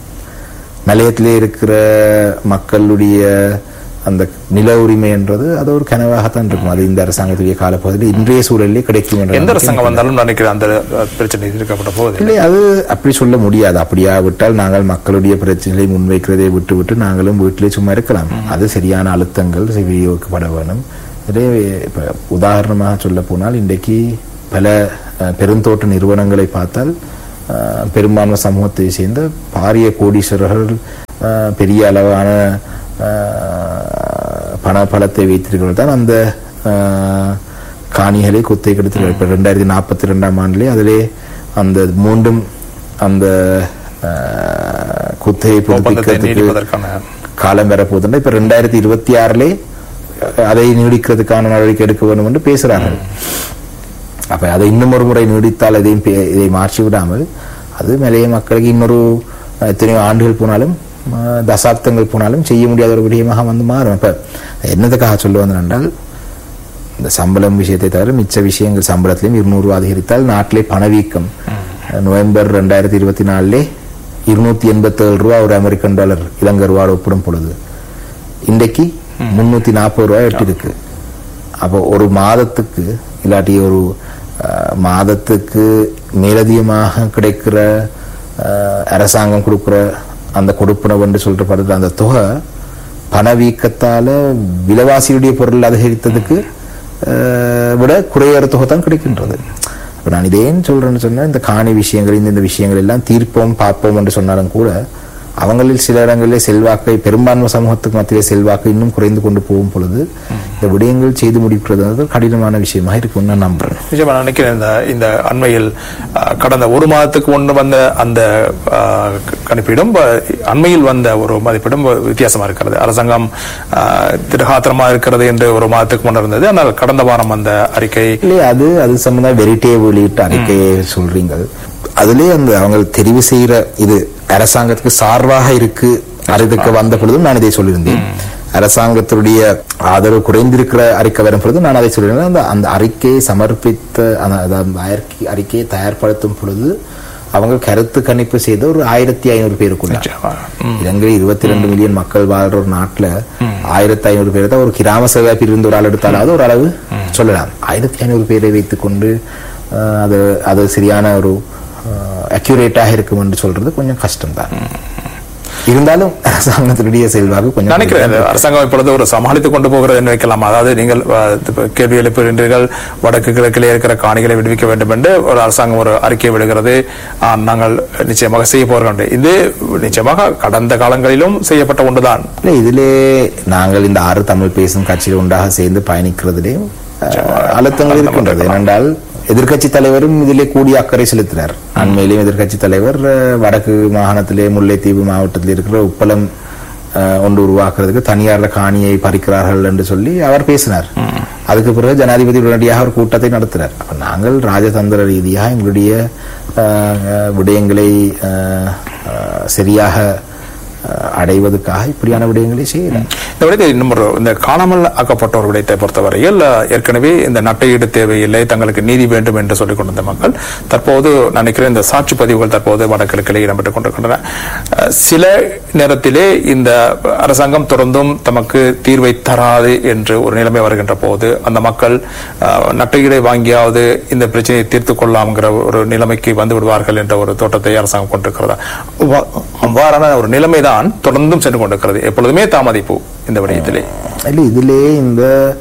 மலையத்திலே இருக்கிற மக்களுடைய அந்த நில உரிமை என்றது அது ஒரு கனவாகத்தான் இருக்கும் அது இந்த அரசாங்கத்துடைய காலப்பகுதியில் இன்றைய சூழலிலே கிடைக்கும் என்ற எந்த நம்பிக்கை அரசாங்கம் வந்தாலும் நினைக்கிறேன் அந்த அஹ், பிரச்சனை தீர்க்கப்பட்ட போது இல்லை அது அப்படி சொல்ல முடியாது அப்படியா விட்டால் நாங்கள் மக்களுடைய பிரச்சனைகளை முன்வைக்கிறதை விட்டு விட்டு நாங்களும் வீட்டிலே சும்மா இருக்கலாம் அது சரியான அழுத்தங்கள் விநியோகிக்கப்பட வேணும் இதே இப்ப உதாரணமாக சொல்ல போனால் இன்றைக்கு பல அஹ், பெருந்தோட்ட நிறுவனங்களை பார்த்தால் அஹ், பெரும்பான்மை சமூகத்தை சேர்ந்த பாரிய கோடீஸ்வரர்கள் அஹ், பெரிய அளவான அஹ், பண பலத்தை வைத்திருக்கிறவர்கள் தான் அந்த அஹ், காணிகளை குத்தை கெடுத்து இப்ப ரெண்டாயிரத்தி நாற்பத்தி ரெண்டாம் ஆண்டிலே அதிலே அந்த மீண்டும் அந்த அஹ், குத்தகை ஒப்பந்தத்தை புதுப்பிக்கிறதுக்கு நீடிப்பதற்கான காலம் வரப்போகுதுன்னா இப்ப ரெண்டாயிரத்தி இருபத்தி ஆறுலே அதை நீடிக்கிறதுக்கான நடவடிக்கை எடுக்க வேண்டும் என்று பேசுறார்கள் அப்ப அதை இன்னும் ஒரு முறை நீடித்தால் இதையும் பே- இதை மாற்றி விடாமல் அது மலைய மக்களுக்கு இன்னொரு அஹ், எத்தனையோ ஆண்டுகள் போனாலும் அஹ், தசாப்தங்கள் போனாலும் செய்ய முடியாத ஒரு விடயமாக வந்து மாறும் அப்ப என்னதுக்காக சொல்ல வந்தேன் என்றால் இந்த சம்பளம் விஷயத்தை தவிர மிச்ச விஷயங்கள் சம்பளத்திலையும் இருநூறு ரூபா அதிகரித்தால் நாட்டிலே பணவீக்கம் நவம்பர் ரெண்டாயிரத்தி இருபத்தி நாலுலே இருநூத்தி எண்பத்தேழு ரூபா ஒரு அமெரிக்கன் டாலர் இலங்கை ரூபாவோட ஒப்பிடும் பொழுது இன்றைக்கு முன்னூத்தி நாற்பது ரூபாய் எட்டிருக்கு அப்போ ஒரு மாதத்துக்கு இல்லாட்டி ஒரு அஹ், மாதத்துக்கு மேலதிகமாக கிடைக்கிற அஹ், அரசாங்கம் கொடுக்கிற அந்த கொடுப்பனவு என்று சொல்றப்படுற அந்த தொகை பணவீக்கத்தால விலைவாசியுடைய பொருள் அதிகரித்ததுக்கு அஹ், விட குறையற தொகை தான் கிடைக்கின்றது அப்ப நான் இதே ஏன் சொல்றேன்னு சொன்னா இந்த காணி விஷயங்கள் இந்த இந்த விஷயங்கள் எல்லாம் தீர்ப்போம் பார்ப்போம் என்று சொன்னாலும் கூட அவங்களில் சில இடங்களிலே செல்வாக்கை பெரும்பான்மை சமூகத்துக்கு மத்தியிலே செல்வாக்கு இன்னும் குறைந்து கொண்டு போகும் பொழுது இந்த விடயங்கள் செய்து முடிக்கிறது வந்து கடினமான விஷயமாக இருக்கும்னு நான் நம்புறேன் நிச்சயமா நான் நினைக்கிறேன் இந்த இந்த அண்மையில் அஹ், கடந்த ஒரு மாதத்துக்கு முன்பு வந்த அந்த அஹ், க- கணிப்பீடும் அஹ், அண்மையில் வந்த ஒரு மதிப்பீடும் வித்தியாசமா இருக்கிறது அரசாங்கம் அஹ், திடகாத்திரமா இருக்கிறது என்று ஒரு மாதத்துக்கு முன்னர் இருந்தது ஆனால் கடந்த வாரம் அந்த அறிக்கை இல்லையே அது அது சம்பந்தம் வெரிட்டே வெளியிட்ட அறிக்கையை சொல்றீங்க அதுலயே அந்த அவங்க தெரிவு செய்யற இது அரசாங்கத்துக்கு சார்பாக இருக்கு அதுக்கு வந்த பொழுதும் நான் இதை சொல்லியிருந்தேன் அரசாங்கத்துடைய ஆதரவு குறைந்திருக்கிற அறிக்கை வரும் பொழுது நான் அதை சொல்கிறேன் அந்த அந்த அறிக்கையை சமர்ப்பித்த அந்த அந்த- அந்த அறிக்கை- அறிக்கையை தயார்படுத்தும் பொழுது அவங்க கருத்து கணிப்பு செய்த ஒரு ஆயிரத்தி ஐநூறு பேருக்குள்ள நிச்சயமா. ம். இலங்கை இருபத்தி ரெண்டு மில்லியன் மக்கள் வாழ்ற ஒரு நாட்டுல ஆயிரத்தி ஐநூறு பேர் தான் ஒரு கிராம சபை பிரிந்து ஒரு ஆள் எடுத்தாலாவது ஒரு அளவு சொல்லலாம் ஆயிரத்தி ஐநூறு பேரை வைத்துக்கொண்டு அஹ், அது அது சரியான ஒரு அக்யூரேட்டாக இருக்கும் என்று சொல்றது கொஞ்சம் கஷ்டம்தான் இருந்தாலும் அரசாங்கத்தினுடைய செல்வாக்கு கொஞ்சம் நினைக்கிறேன் இந்த அரசாங்கம் இப்பொழுது ஒரு சமாளித்துக் கொண்டு போகிறது என்று வைக்கலாம் அதாவது நீங்கள் அஹ், இப்ப கேள்வி எழுப்புகின்றீர்கள் வடக்கு கிழக்கிலே இருக்கிற காணிகளை விடுவிக்க வேண்டும் என்று ஒரு அரசாங்கம் ஒரு அறிக்கை விடுகிறது ஆம், நாங்கள் நிச்சயமாக செய்ய போகிறோம் இது நிச்சயமாக கடந்த காலங்களிலும் செய்யப்பட்ட ஒன்றுதான் இல்ல இதிலே நாங்கள் இந்த ஆறு தமிழ் பேசும் கட்சியில் ஒன்றாக சேர்ந்து பயணிக்கிறதிலே அஹ், அழுத்தங்கள் இருக்கின்றது ஏனென்றால் எதிர்க்கட்சி தலைவரும் இதிலே கூடிய அக்கறை செலுத்தினார் அண்மையிலேயும் எதிர்க்கட்சி தலைவர் அஹ், வடக்கு மாகாணத்திலே முல்லைத்தீவு மாவட்டத்தில் இருக்கிற உப்பளம் அஹ், ஒன்று உருவாக்குறதுக்கு தனியார் காணியை பறிக்கிறார்கள் என்று சொல்லி அவர் பேசினார் அதுக்கு பிறகு ஜனாதிபதி உடனடியாக ஒரு கூட்டத்தை நடத்தினார் அப்ப நாங்கள் ராஜதந்திர ரீதியாக எங்களுடைய அஹ், அஹ், விடயங்களை அஹ், அஹ், சரியாக அஹ், அடைவதற்காக இப்படியான விடயங்களை செய்யலாம் இந்த விடயத்தை இன்னும் ஒரு இந்த காணாமல் ஆக்கப்பட்டோர் விடயத்தை பொறுத்தவரையில் அஹ், ஏற்கனவே இந்த நட்டையீடு தேவையில்லை தங்களுக்கு நீதி வேண்டும் என்று சொல்லிக் கொண்டிருந்த மக்கள் தற்போது நினைக்கிறேன் இந்த சாட்சி பதிவுகள் தற்போது வடகிழக்கிலே இடம்பெற்றுக் கொண்டிருக்கின்றன அஹ், சில நேரத்திலே இந்த அரசாங்கம் தொடர்ந்தும் தமக்கு தீர்வை தராது என்று ஒரு நிலைமை வருகின்ற போது அந்த மக்கள் அஹ், நட்டையீடை வாங்கியாவது இந்த பிரச்சனையை தீர்த்துக் கொள்ளாம்ங்கிற ஒரு நிலைமைக்கு வந்து விடுவார்கள் என்ற ஒரு தோட்டத்தை அரசாங்கம் கொண்டிருக்கிறதா அவ்வா- அவ்வாறான ஒரு நிலைமைதான் தொடர்ந்தும் சென்று கொண்டிருக்கிறது எப்பொழுதுமே தாமதிப்பு இந்த விடயத்திலே இல்லை இதிலே இந்த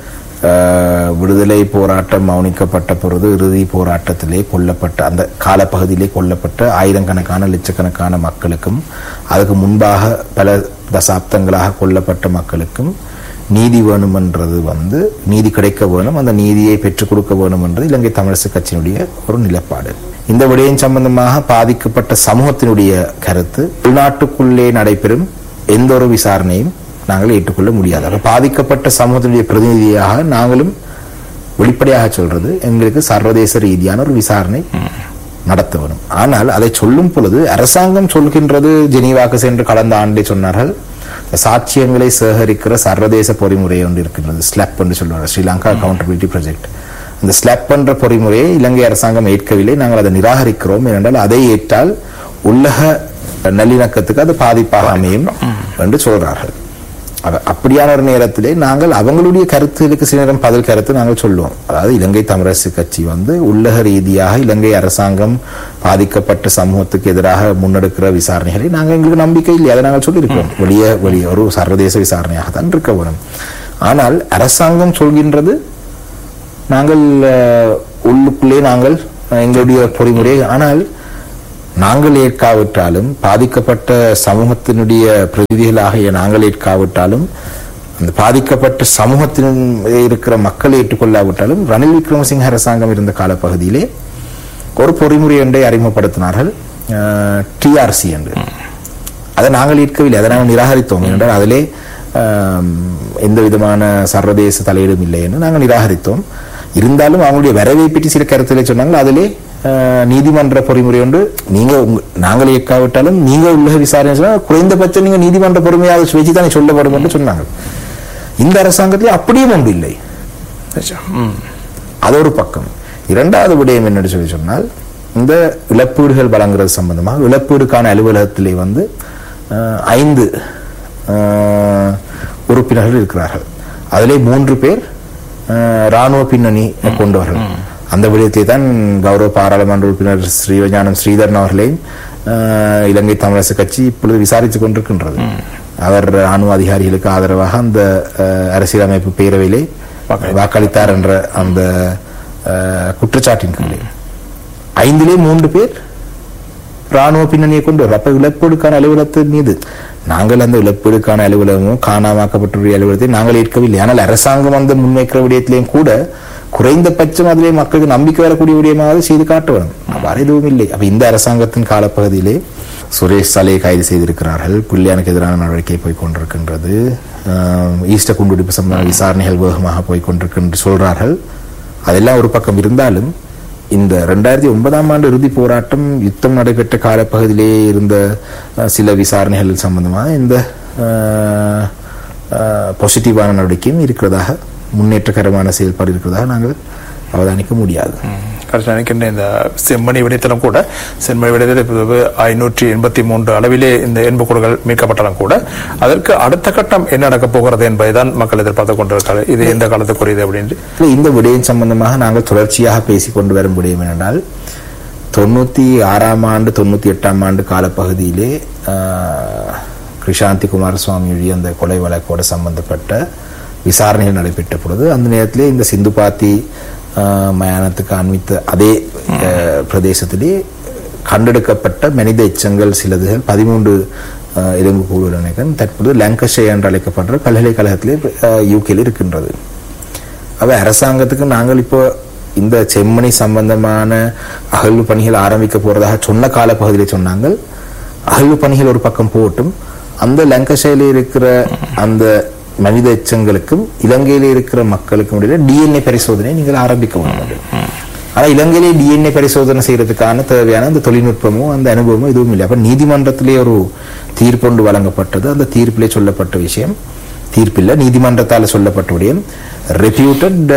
அஹ், விடுதலை போராட்டம் மௌனிக்கப்பட்ட பொழுது இறுதி போராட்டத்திலே கொல்லப்பட்ட அந்த காலப்பகுதியிலே கொல்லப்பட்ட ஆயிரக்கணக்கான லட்சக்கணக்கான மக்களுக்கும் அதுக்கு முன்பாக பல தசாப்தங்களாக கொல்லப்பட்ட மக்களுக்கும் நீதி வேணுமென்றது வந்து நீதி கிடைக்க வேணும் அந்த நீதியை பெற்றுக் கொடுக்க வேணும் என்றது இலங்கை தமிழரசு கட்சியினுடைய ஒரு நிலைப்பாடு இந்த விடயம் சம்பந்தமாக பாதிக்கப்பட்ட சமூகத்தினுடைய கருத்து உள்நாட்டுக்குள்ளே நடைபெறும் எந்த ஒரு விசாரணையும் நாங்கள் ஏற்றுக்கொள்ள முடியாது ஆக பாதிக்கப்பட்ட சமூகத்தினுடைய பிரதிநிதியாக நாங்களும் வெளிப்படையாக சொல்றது எங்களுக்கு சர்வதேச ரீதியான ஒரு விசாரணை நடத்த வேணும் ஆனால் அதை சொல்லும் பொழுது அரசாங்கம் சொல்கின்றது ஜெனீவாக்கு சென்று கடந்த ஆண்டே சொன்னார்கள் சாட்சியங்களை சேகரிக்கிற சர்வதேச பொறிமுறை ஒன்று இருக்கின்றது ஸ்லப் என்று சொல்வார்கள் ஸ்ரீலங்கா அக்கௌண்டபிலிட்டி ப்ராஜெக்ட் அந்த ஸ்லப் என்ற பொறிமுறையை இலங்கை அரசாங்கம் ஏற்கவில்லை நாங்கள் அதை நிராகரிக்கிறோம் ஏனென்றால் அதை ஏற்றால் உலக நல்லிணக்கத்துக்கு அது பாதிப்பாக அமையும் என்று சொல்றார்கள் அவ- அப்படியான ஒரு நேரத்திலே நாங்கள் அவங்களுடைய கருத்துகளுக்கு சில நேரம் பதில் கருத்து நாங்கள் சொல்லுவோம் அதாவது இலங்கை தமிழரசு கட்சி வந்து உள்ளக ரீதியாக இலங்கை அரசாங்கம் பாதிக்கப்பட்ட சமூகத்துக்கு எதிராக முன்னெடுக்கிற விசாரணைகளை நாங்கள் எங்களுக்கு நம்பிக்கை இல்லை அதை நாங்கள் சொல்லியிருக்கிறோம் வெளியே வெளியே ஒரு சர்வதேச விசாரணையாக தான் இருக்க வேணும் ஆனால் அரசாங்கம் சொல்கின்றது நாங்கள் அஹ், உள்ளுக்குள்ளே நாங்கள் அஹ், எங்களுடைய பொறிமுறை ஆனால் நாங்கள் ஏற்காவிட்டாலும் பாதிக்கப்பட்ட சமூகத்தினுடைய பிரதிநிதிகளாகிய நாங்கள் ஏற்காவிட்டாலும் அந்த பாதிக்கப்பட்ட சமூகத்தின் இருக்கிற மக்கள் ஏற்றுக்கொள்ளாவிட்டாலும் ரணில் விக்ரமசிங்க அரசாங்கம் இருந்த காலப்பகுதியிலே ஒரு பொறிமுறை ஒன்றை அறிமுகப்படுத்தினார்கள் டிஆர்சி என்று அதை நாங்கள் ஏற்கவில்லை அதை நாங்கள் நிராகரித்தோம் என்றால் அதிலே ஆம், எந்த விதமான சர்வதேச தலையீடும் இல்லை என்று நாங்கள் நிராகரித்தோம் இருந்தாலும் அவங்களுடைய வரவை பற்றி சில கருத்துக்களை சொன்னாங்க அதிலே ஆ, நீதிமன்ற பொறிமுறை ஒன்று நீங்க உங்க- நாங்கள் ஏற்காவிட்டாலும் நீங்க உள்ள விசாரணை சொன்னா குறைந்தபட்சம் நீங்க நீதிமன்ற பொறுமையாக வச்சு தானே சொல்லப்படும் என்று சொன்னாங்க இந்த அரசாங்கத்தில் அப்படியும் ஒன்று இல்லை ம். அது ஒரு பக்கம் இரண்டாவது விடயம் என்னன்னு சொல்லி சொன்னால் இந்த இழப்பீடுகள் வழங்குறது சம்பந்தமாக இழப்பீடுக்கான அலுவலகத்திலே வந்து அஹ், ஐந்து அஹ், உறுப்பினர்கள் இருக்கிறார்கள் அதிலே மூன்று பேர் அஹ், ராணுவ பின்னணி கொண்டவர்கள் அந்த விடயத்தை தான் கௌரவ பாராளுமன்ற உறுப்பினர் ஸ்ரீவஞானம் ஸ்ரீதரன் அவர்களையும் அஹ், இலங்கை தமிழரசு கட்சி இப்பொழுது விசாரித்துக் கொண்டிருக்கின்றது அவர் ராணுவ அதிகாரிகளுக்கு ஆதரவாக அந்த அஹ், அரசியலமைப்பு பேரவையிலே வாக்களித்தார் என்ற அந்த அஹ், குற்றச்சாட்டின் கீழே ஐந்திலே மூன்று பேர் ராணுவ பின்னணியை கொண்டு வரும் அப்ப இழப்பீடுக்கான அலுவலகத்தின் மீது நாங்கள் அந்த இழப்பீடுக்கான அலுவலகமும் காணாமாக்கப்பட்டுள்ள அலுவலகத்தை நாங்கள் ஏற்கவில்லை ஆனால் அரசாங்கம் வந்து முன்வைக்கிற விடயத்திலையும் கூட குறைந்தபட்சம் அதிலே மக்களுக்கு நம்பிக்கை வரக்கூடிய விடயமாவது செய்து காட்ட வேணும் அவ்வாறு எதுவும் இல்லை அப்ப இந்த அரசாங்கத்தின் காலப்பகுதியிலே சுரேஷ் சாலையை கைது செய்திருக்கிறார்கள் புள்ளியானுக்கு எதிரான நடவடிக்கை போய் கொண்டிருக்கின்றது ஆஹ், ஈஸ்டர் குண்டுவெடிப்பு சம்பந்தமான விசாரணைகள் வேகமாக போய் கொண்டிருக்கின்ற சொல்றார்கள் அதெல்லாம் ஒரு பக்கம் இருந்தாலும் இந்த ரெண்டாயிரத்தி ஒன்பதாம் ஆண்டு இறுதி போராட்டம் யுத்தம் நடைபெற்ற காலப்பகுதியிலே இருந்த அஹ், சில விசாரணைகள் சம்பந்தமாக இந்த அஹ், பாசிட்டிவான நடவடிக்கையும் இருக்கிறதாக முன்னேற்றகரமான செயல்பாடு இருக்கிறதாக நாங்கள் அவதானிக்க முடியாது கடைசி நினைக்கின்ற இந்த செம்மணி விடயத்திலும் கூட செம்மணி விடயத்தில் இப்போது ஐநூற்றி எண்பத்தி மூன்று அளவிலே இந்த எண்புக்கூடுகள் மீட்கப்பட்டாலும் கூட அதற்கு அடுத்த கட்டம் என்ன நடக்கப் போகிறது என்பதை தான் மக்கள் எதிர்பார்த்து கொண்டிருக்காரு இது எந்த காலத்துக்குரியது அப்படின்ட்டு இல்ல, இந்த விடயம் சம்பந்தமாக நாங்கள் தொடர்ச்சியாக பேசிக் கொண்டு வரும் விடயம் என்னென்றால் தொண்ணூத்தி ஆறாம் ஆண்டு தொண்ணூத்தி எட்டாம் ஆண்டு காலப்பகுதியிலே ஆஹ், கிருஷாந்தி குமாரசுவாமியுடைய அந்த கொலை வழக்கோடு சம்பந்தப்பட்ட விசாரணைகள் நடைபெற்ற பொழுது அந்த நேரத்திலே இந்த சிந்து பாத்தி ஆஹ், மயானத்துக்கு அண்மித்த அதே ஆஹ், பிரதேசத்திலே கண்டெடுக்கப்பட்ட மனித எச்சங்கள் சிலதுகள் பதிமூன்று எலும்பு கூடுதல் நினைக்கிறேன் தற்போது லங்கஷே என்று அழைக்கப்படுற பல்கலைக்கழகத்திலே யூகேல இருக்கின்றது அவ அரசாங்கத்துக்கு நாங்கள் இப்போ இந்த செம்மணி சம்பந்தமான அகழ்வு பணிகள் ஆரம்பிக்க போறதாக சொன்ன காலப்பகுதியில் சொன்னாங்க அகழ்வு பணிகள் ஒரு பக்கம் போட்டும் அந்த லங்கஷையில இருக்கிற அந்த மனித எச்சங்களுக்கும் இலங்கையில இருக்கிற மக்களுக்கும் இடையில டிஎன்ஏ பரிசோதனை நீங்கள் ஆரம்பிக்க வேண்டும் ஆனா இலங்கையிலே டிஎன்ஏ பரிசோதனை செய்யறதுக்கான தேவையான அந்த தொழில்நுட்பமும் அந்த அனுபவமும் எதுவும் இல்லை அப்ப நீதிமன்றத்திலே ஒரு தீர்ப்பொண்டு வழங்கப்பட்டது அந்த தீர்ப்பிலே சொல்லப்பட்ட விஷயம் தீர்ப்பில்லை நீதிமன்றத்தால் சொல்லப்பட்ட விடயம் ரெப்யூட்டட்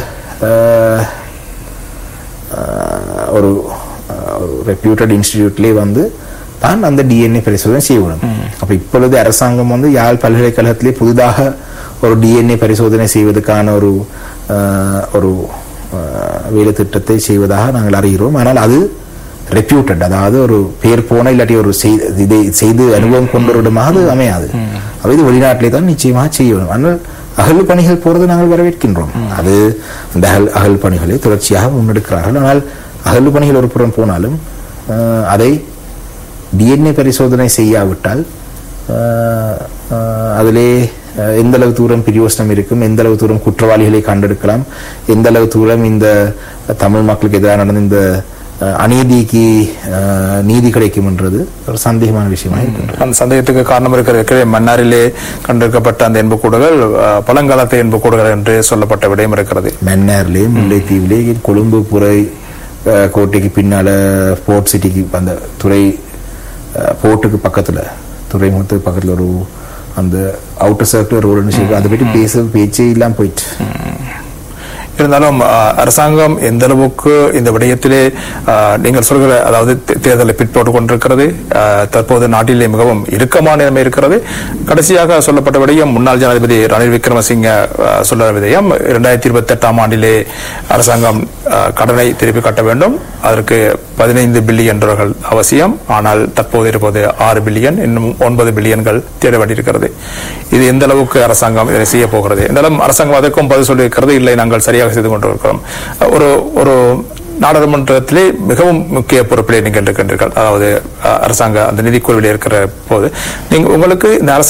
ஒரு அஹ், ஒரு ரெப்யூட்டட் இன்ஸ்டிடியூட்லேயே வந்து தான் அந்த டிஎன்ஏ பரிசோதனை செய்யணும் அப்ப இப்பொழுது அரசாங்கம் வந்து யாழ் பல்கலைக்கழகத்திலே புதிதாக ஒரு டிஎன்ஏ பரிசோதனை செய்வதற்கான ஒரு அஹ், ஒரு அஹ், வேலை திட்டத்தை செய்வதாக நாங்கள் அறிகிறோம் ஆனால் அது ரெப்யூட்டட் அதாவது ஒரு பேர் போன இல்லாட்டி ஒரு செய்- இதை செய்து அனுபவம் கொண்டவரிடமாக அது அமையாது அப்ப இது வெளிநாட்டிலே தான் நிச்சயமாக செய்யணும் ஆனால் அகல் பணிகள் போறது நாங்கள் வரவேற்கின்றோம் அது அந்த அகல் அகல் பணிகளை தொடர்ச்சியாக முன்னெடுக்கிறார்கள் ஆனால் அகல் பணிகள் ஒரு புறம் போனாலும் அஹ், அதை டிஎன்ஏ பரிசோதனை செய்யாவிட்டால் அஹ், அஹ், அதிலே அஹ், எந்த அளவு தூரம் பிரியோசனம் இருக்கும் எந்த அளவு தூரம் குற்றவாளிகளை கண்டெடுக்கலாம் எந்த அளவு தூரம் இந்த தமிழ் மக்களுக்கு எதிராக நடந்த இந்த அஹ், அநீதிக்கு அஹ், நீதி கிடைக்கும் என்றது ஒரு சந்தேகமான விஷயமா இருக்கின்றது அந்த சந்தேகத்துக்கு காரணம் இருக்கிற மன்னாரிலே கண்டெடுக்கப்பட்ட அந்த எண்புக்கூடுகள் அஹ், பழங்காலத்து எண்புக்கூடுகள் என்று சொல்லப்பட்ட விடயம் இருக்கிறது மன்னார்லே முல்லைத்தீவிலே கொழும்பு புரை அஹ், கோட்டைக்கு பின்னால போர்ட் சிட்டிக்கு அந்த துறை அஹ், போர்ட்டுக்கு பக்கத்துல துறைமுகத்துக்கு பக்கத்துல ஒரு அந்த அவுட்டர் சர்க்கிள் ரோடுன்னு சொல்லி அதை பற்றி பேச பேச்சே இல்லாம போயிட்டு இருந்தாலும் அஹ், அரசாங்கம் எந்த அளவுக்கு இந்த விடயத்திலே அஹ், நீங்கள் சொல்கிற அதாவது தே- தேர்தலை பிற்போட்டுக் கொண்டிருக்கிறது அஹ், தற்போது நாட்டிலே மிகவும் இறுக்கமான நிலைமை இருக்கிறது கடைசியாக சொல்லப்பட்ட விடயம் முன்னாள் ஜனாதிபதி ரணில் விக்ரமசிங்க அஹ், சொல்ல விடயம் இரண்டாயிரத்தி இருபத்தி எட்டாம் ஆண்டிலே அரசாங்கம் அஹ், கடனை திருப்பி கட்ட வேண்டும் அதற்கு பதினைந்து பில்லியன் டாலர்கள் அவசியம் ஆனால் தற்போது இருப்பது ஆறு பில்லியன் இன்னும் ஒன்பது பில்லியன்கள் தேட வேண்டியிருக்கிறது இது எந்த அளவுக்கு அரசாங்கம் இதை செய்ய போகிறது இருந்தாலும் அரசாங்கம் அதற்கும் பதில் சொல்லியிருக்கிறது இல்லை நாங்கள் சரியாக செய்து கொண்டிருக்கிறோம் ஒரு ஒரு நாடாளுமன்றத்திலே மிகவும் முக்கிய பொறுப்பிலே நீங்கள் இருக்கின்றீர்கள் அதாவது அஹ், அரசாங்க அந்த நிதிக்குழுவில் இருக்கிற போது நீங்க உங்களுக்கு இந்த அரசாங்க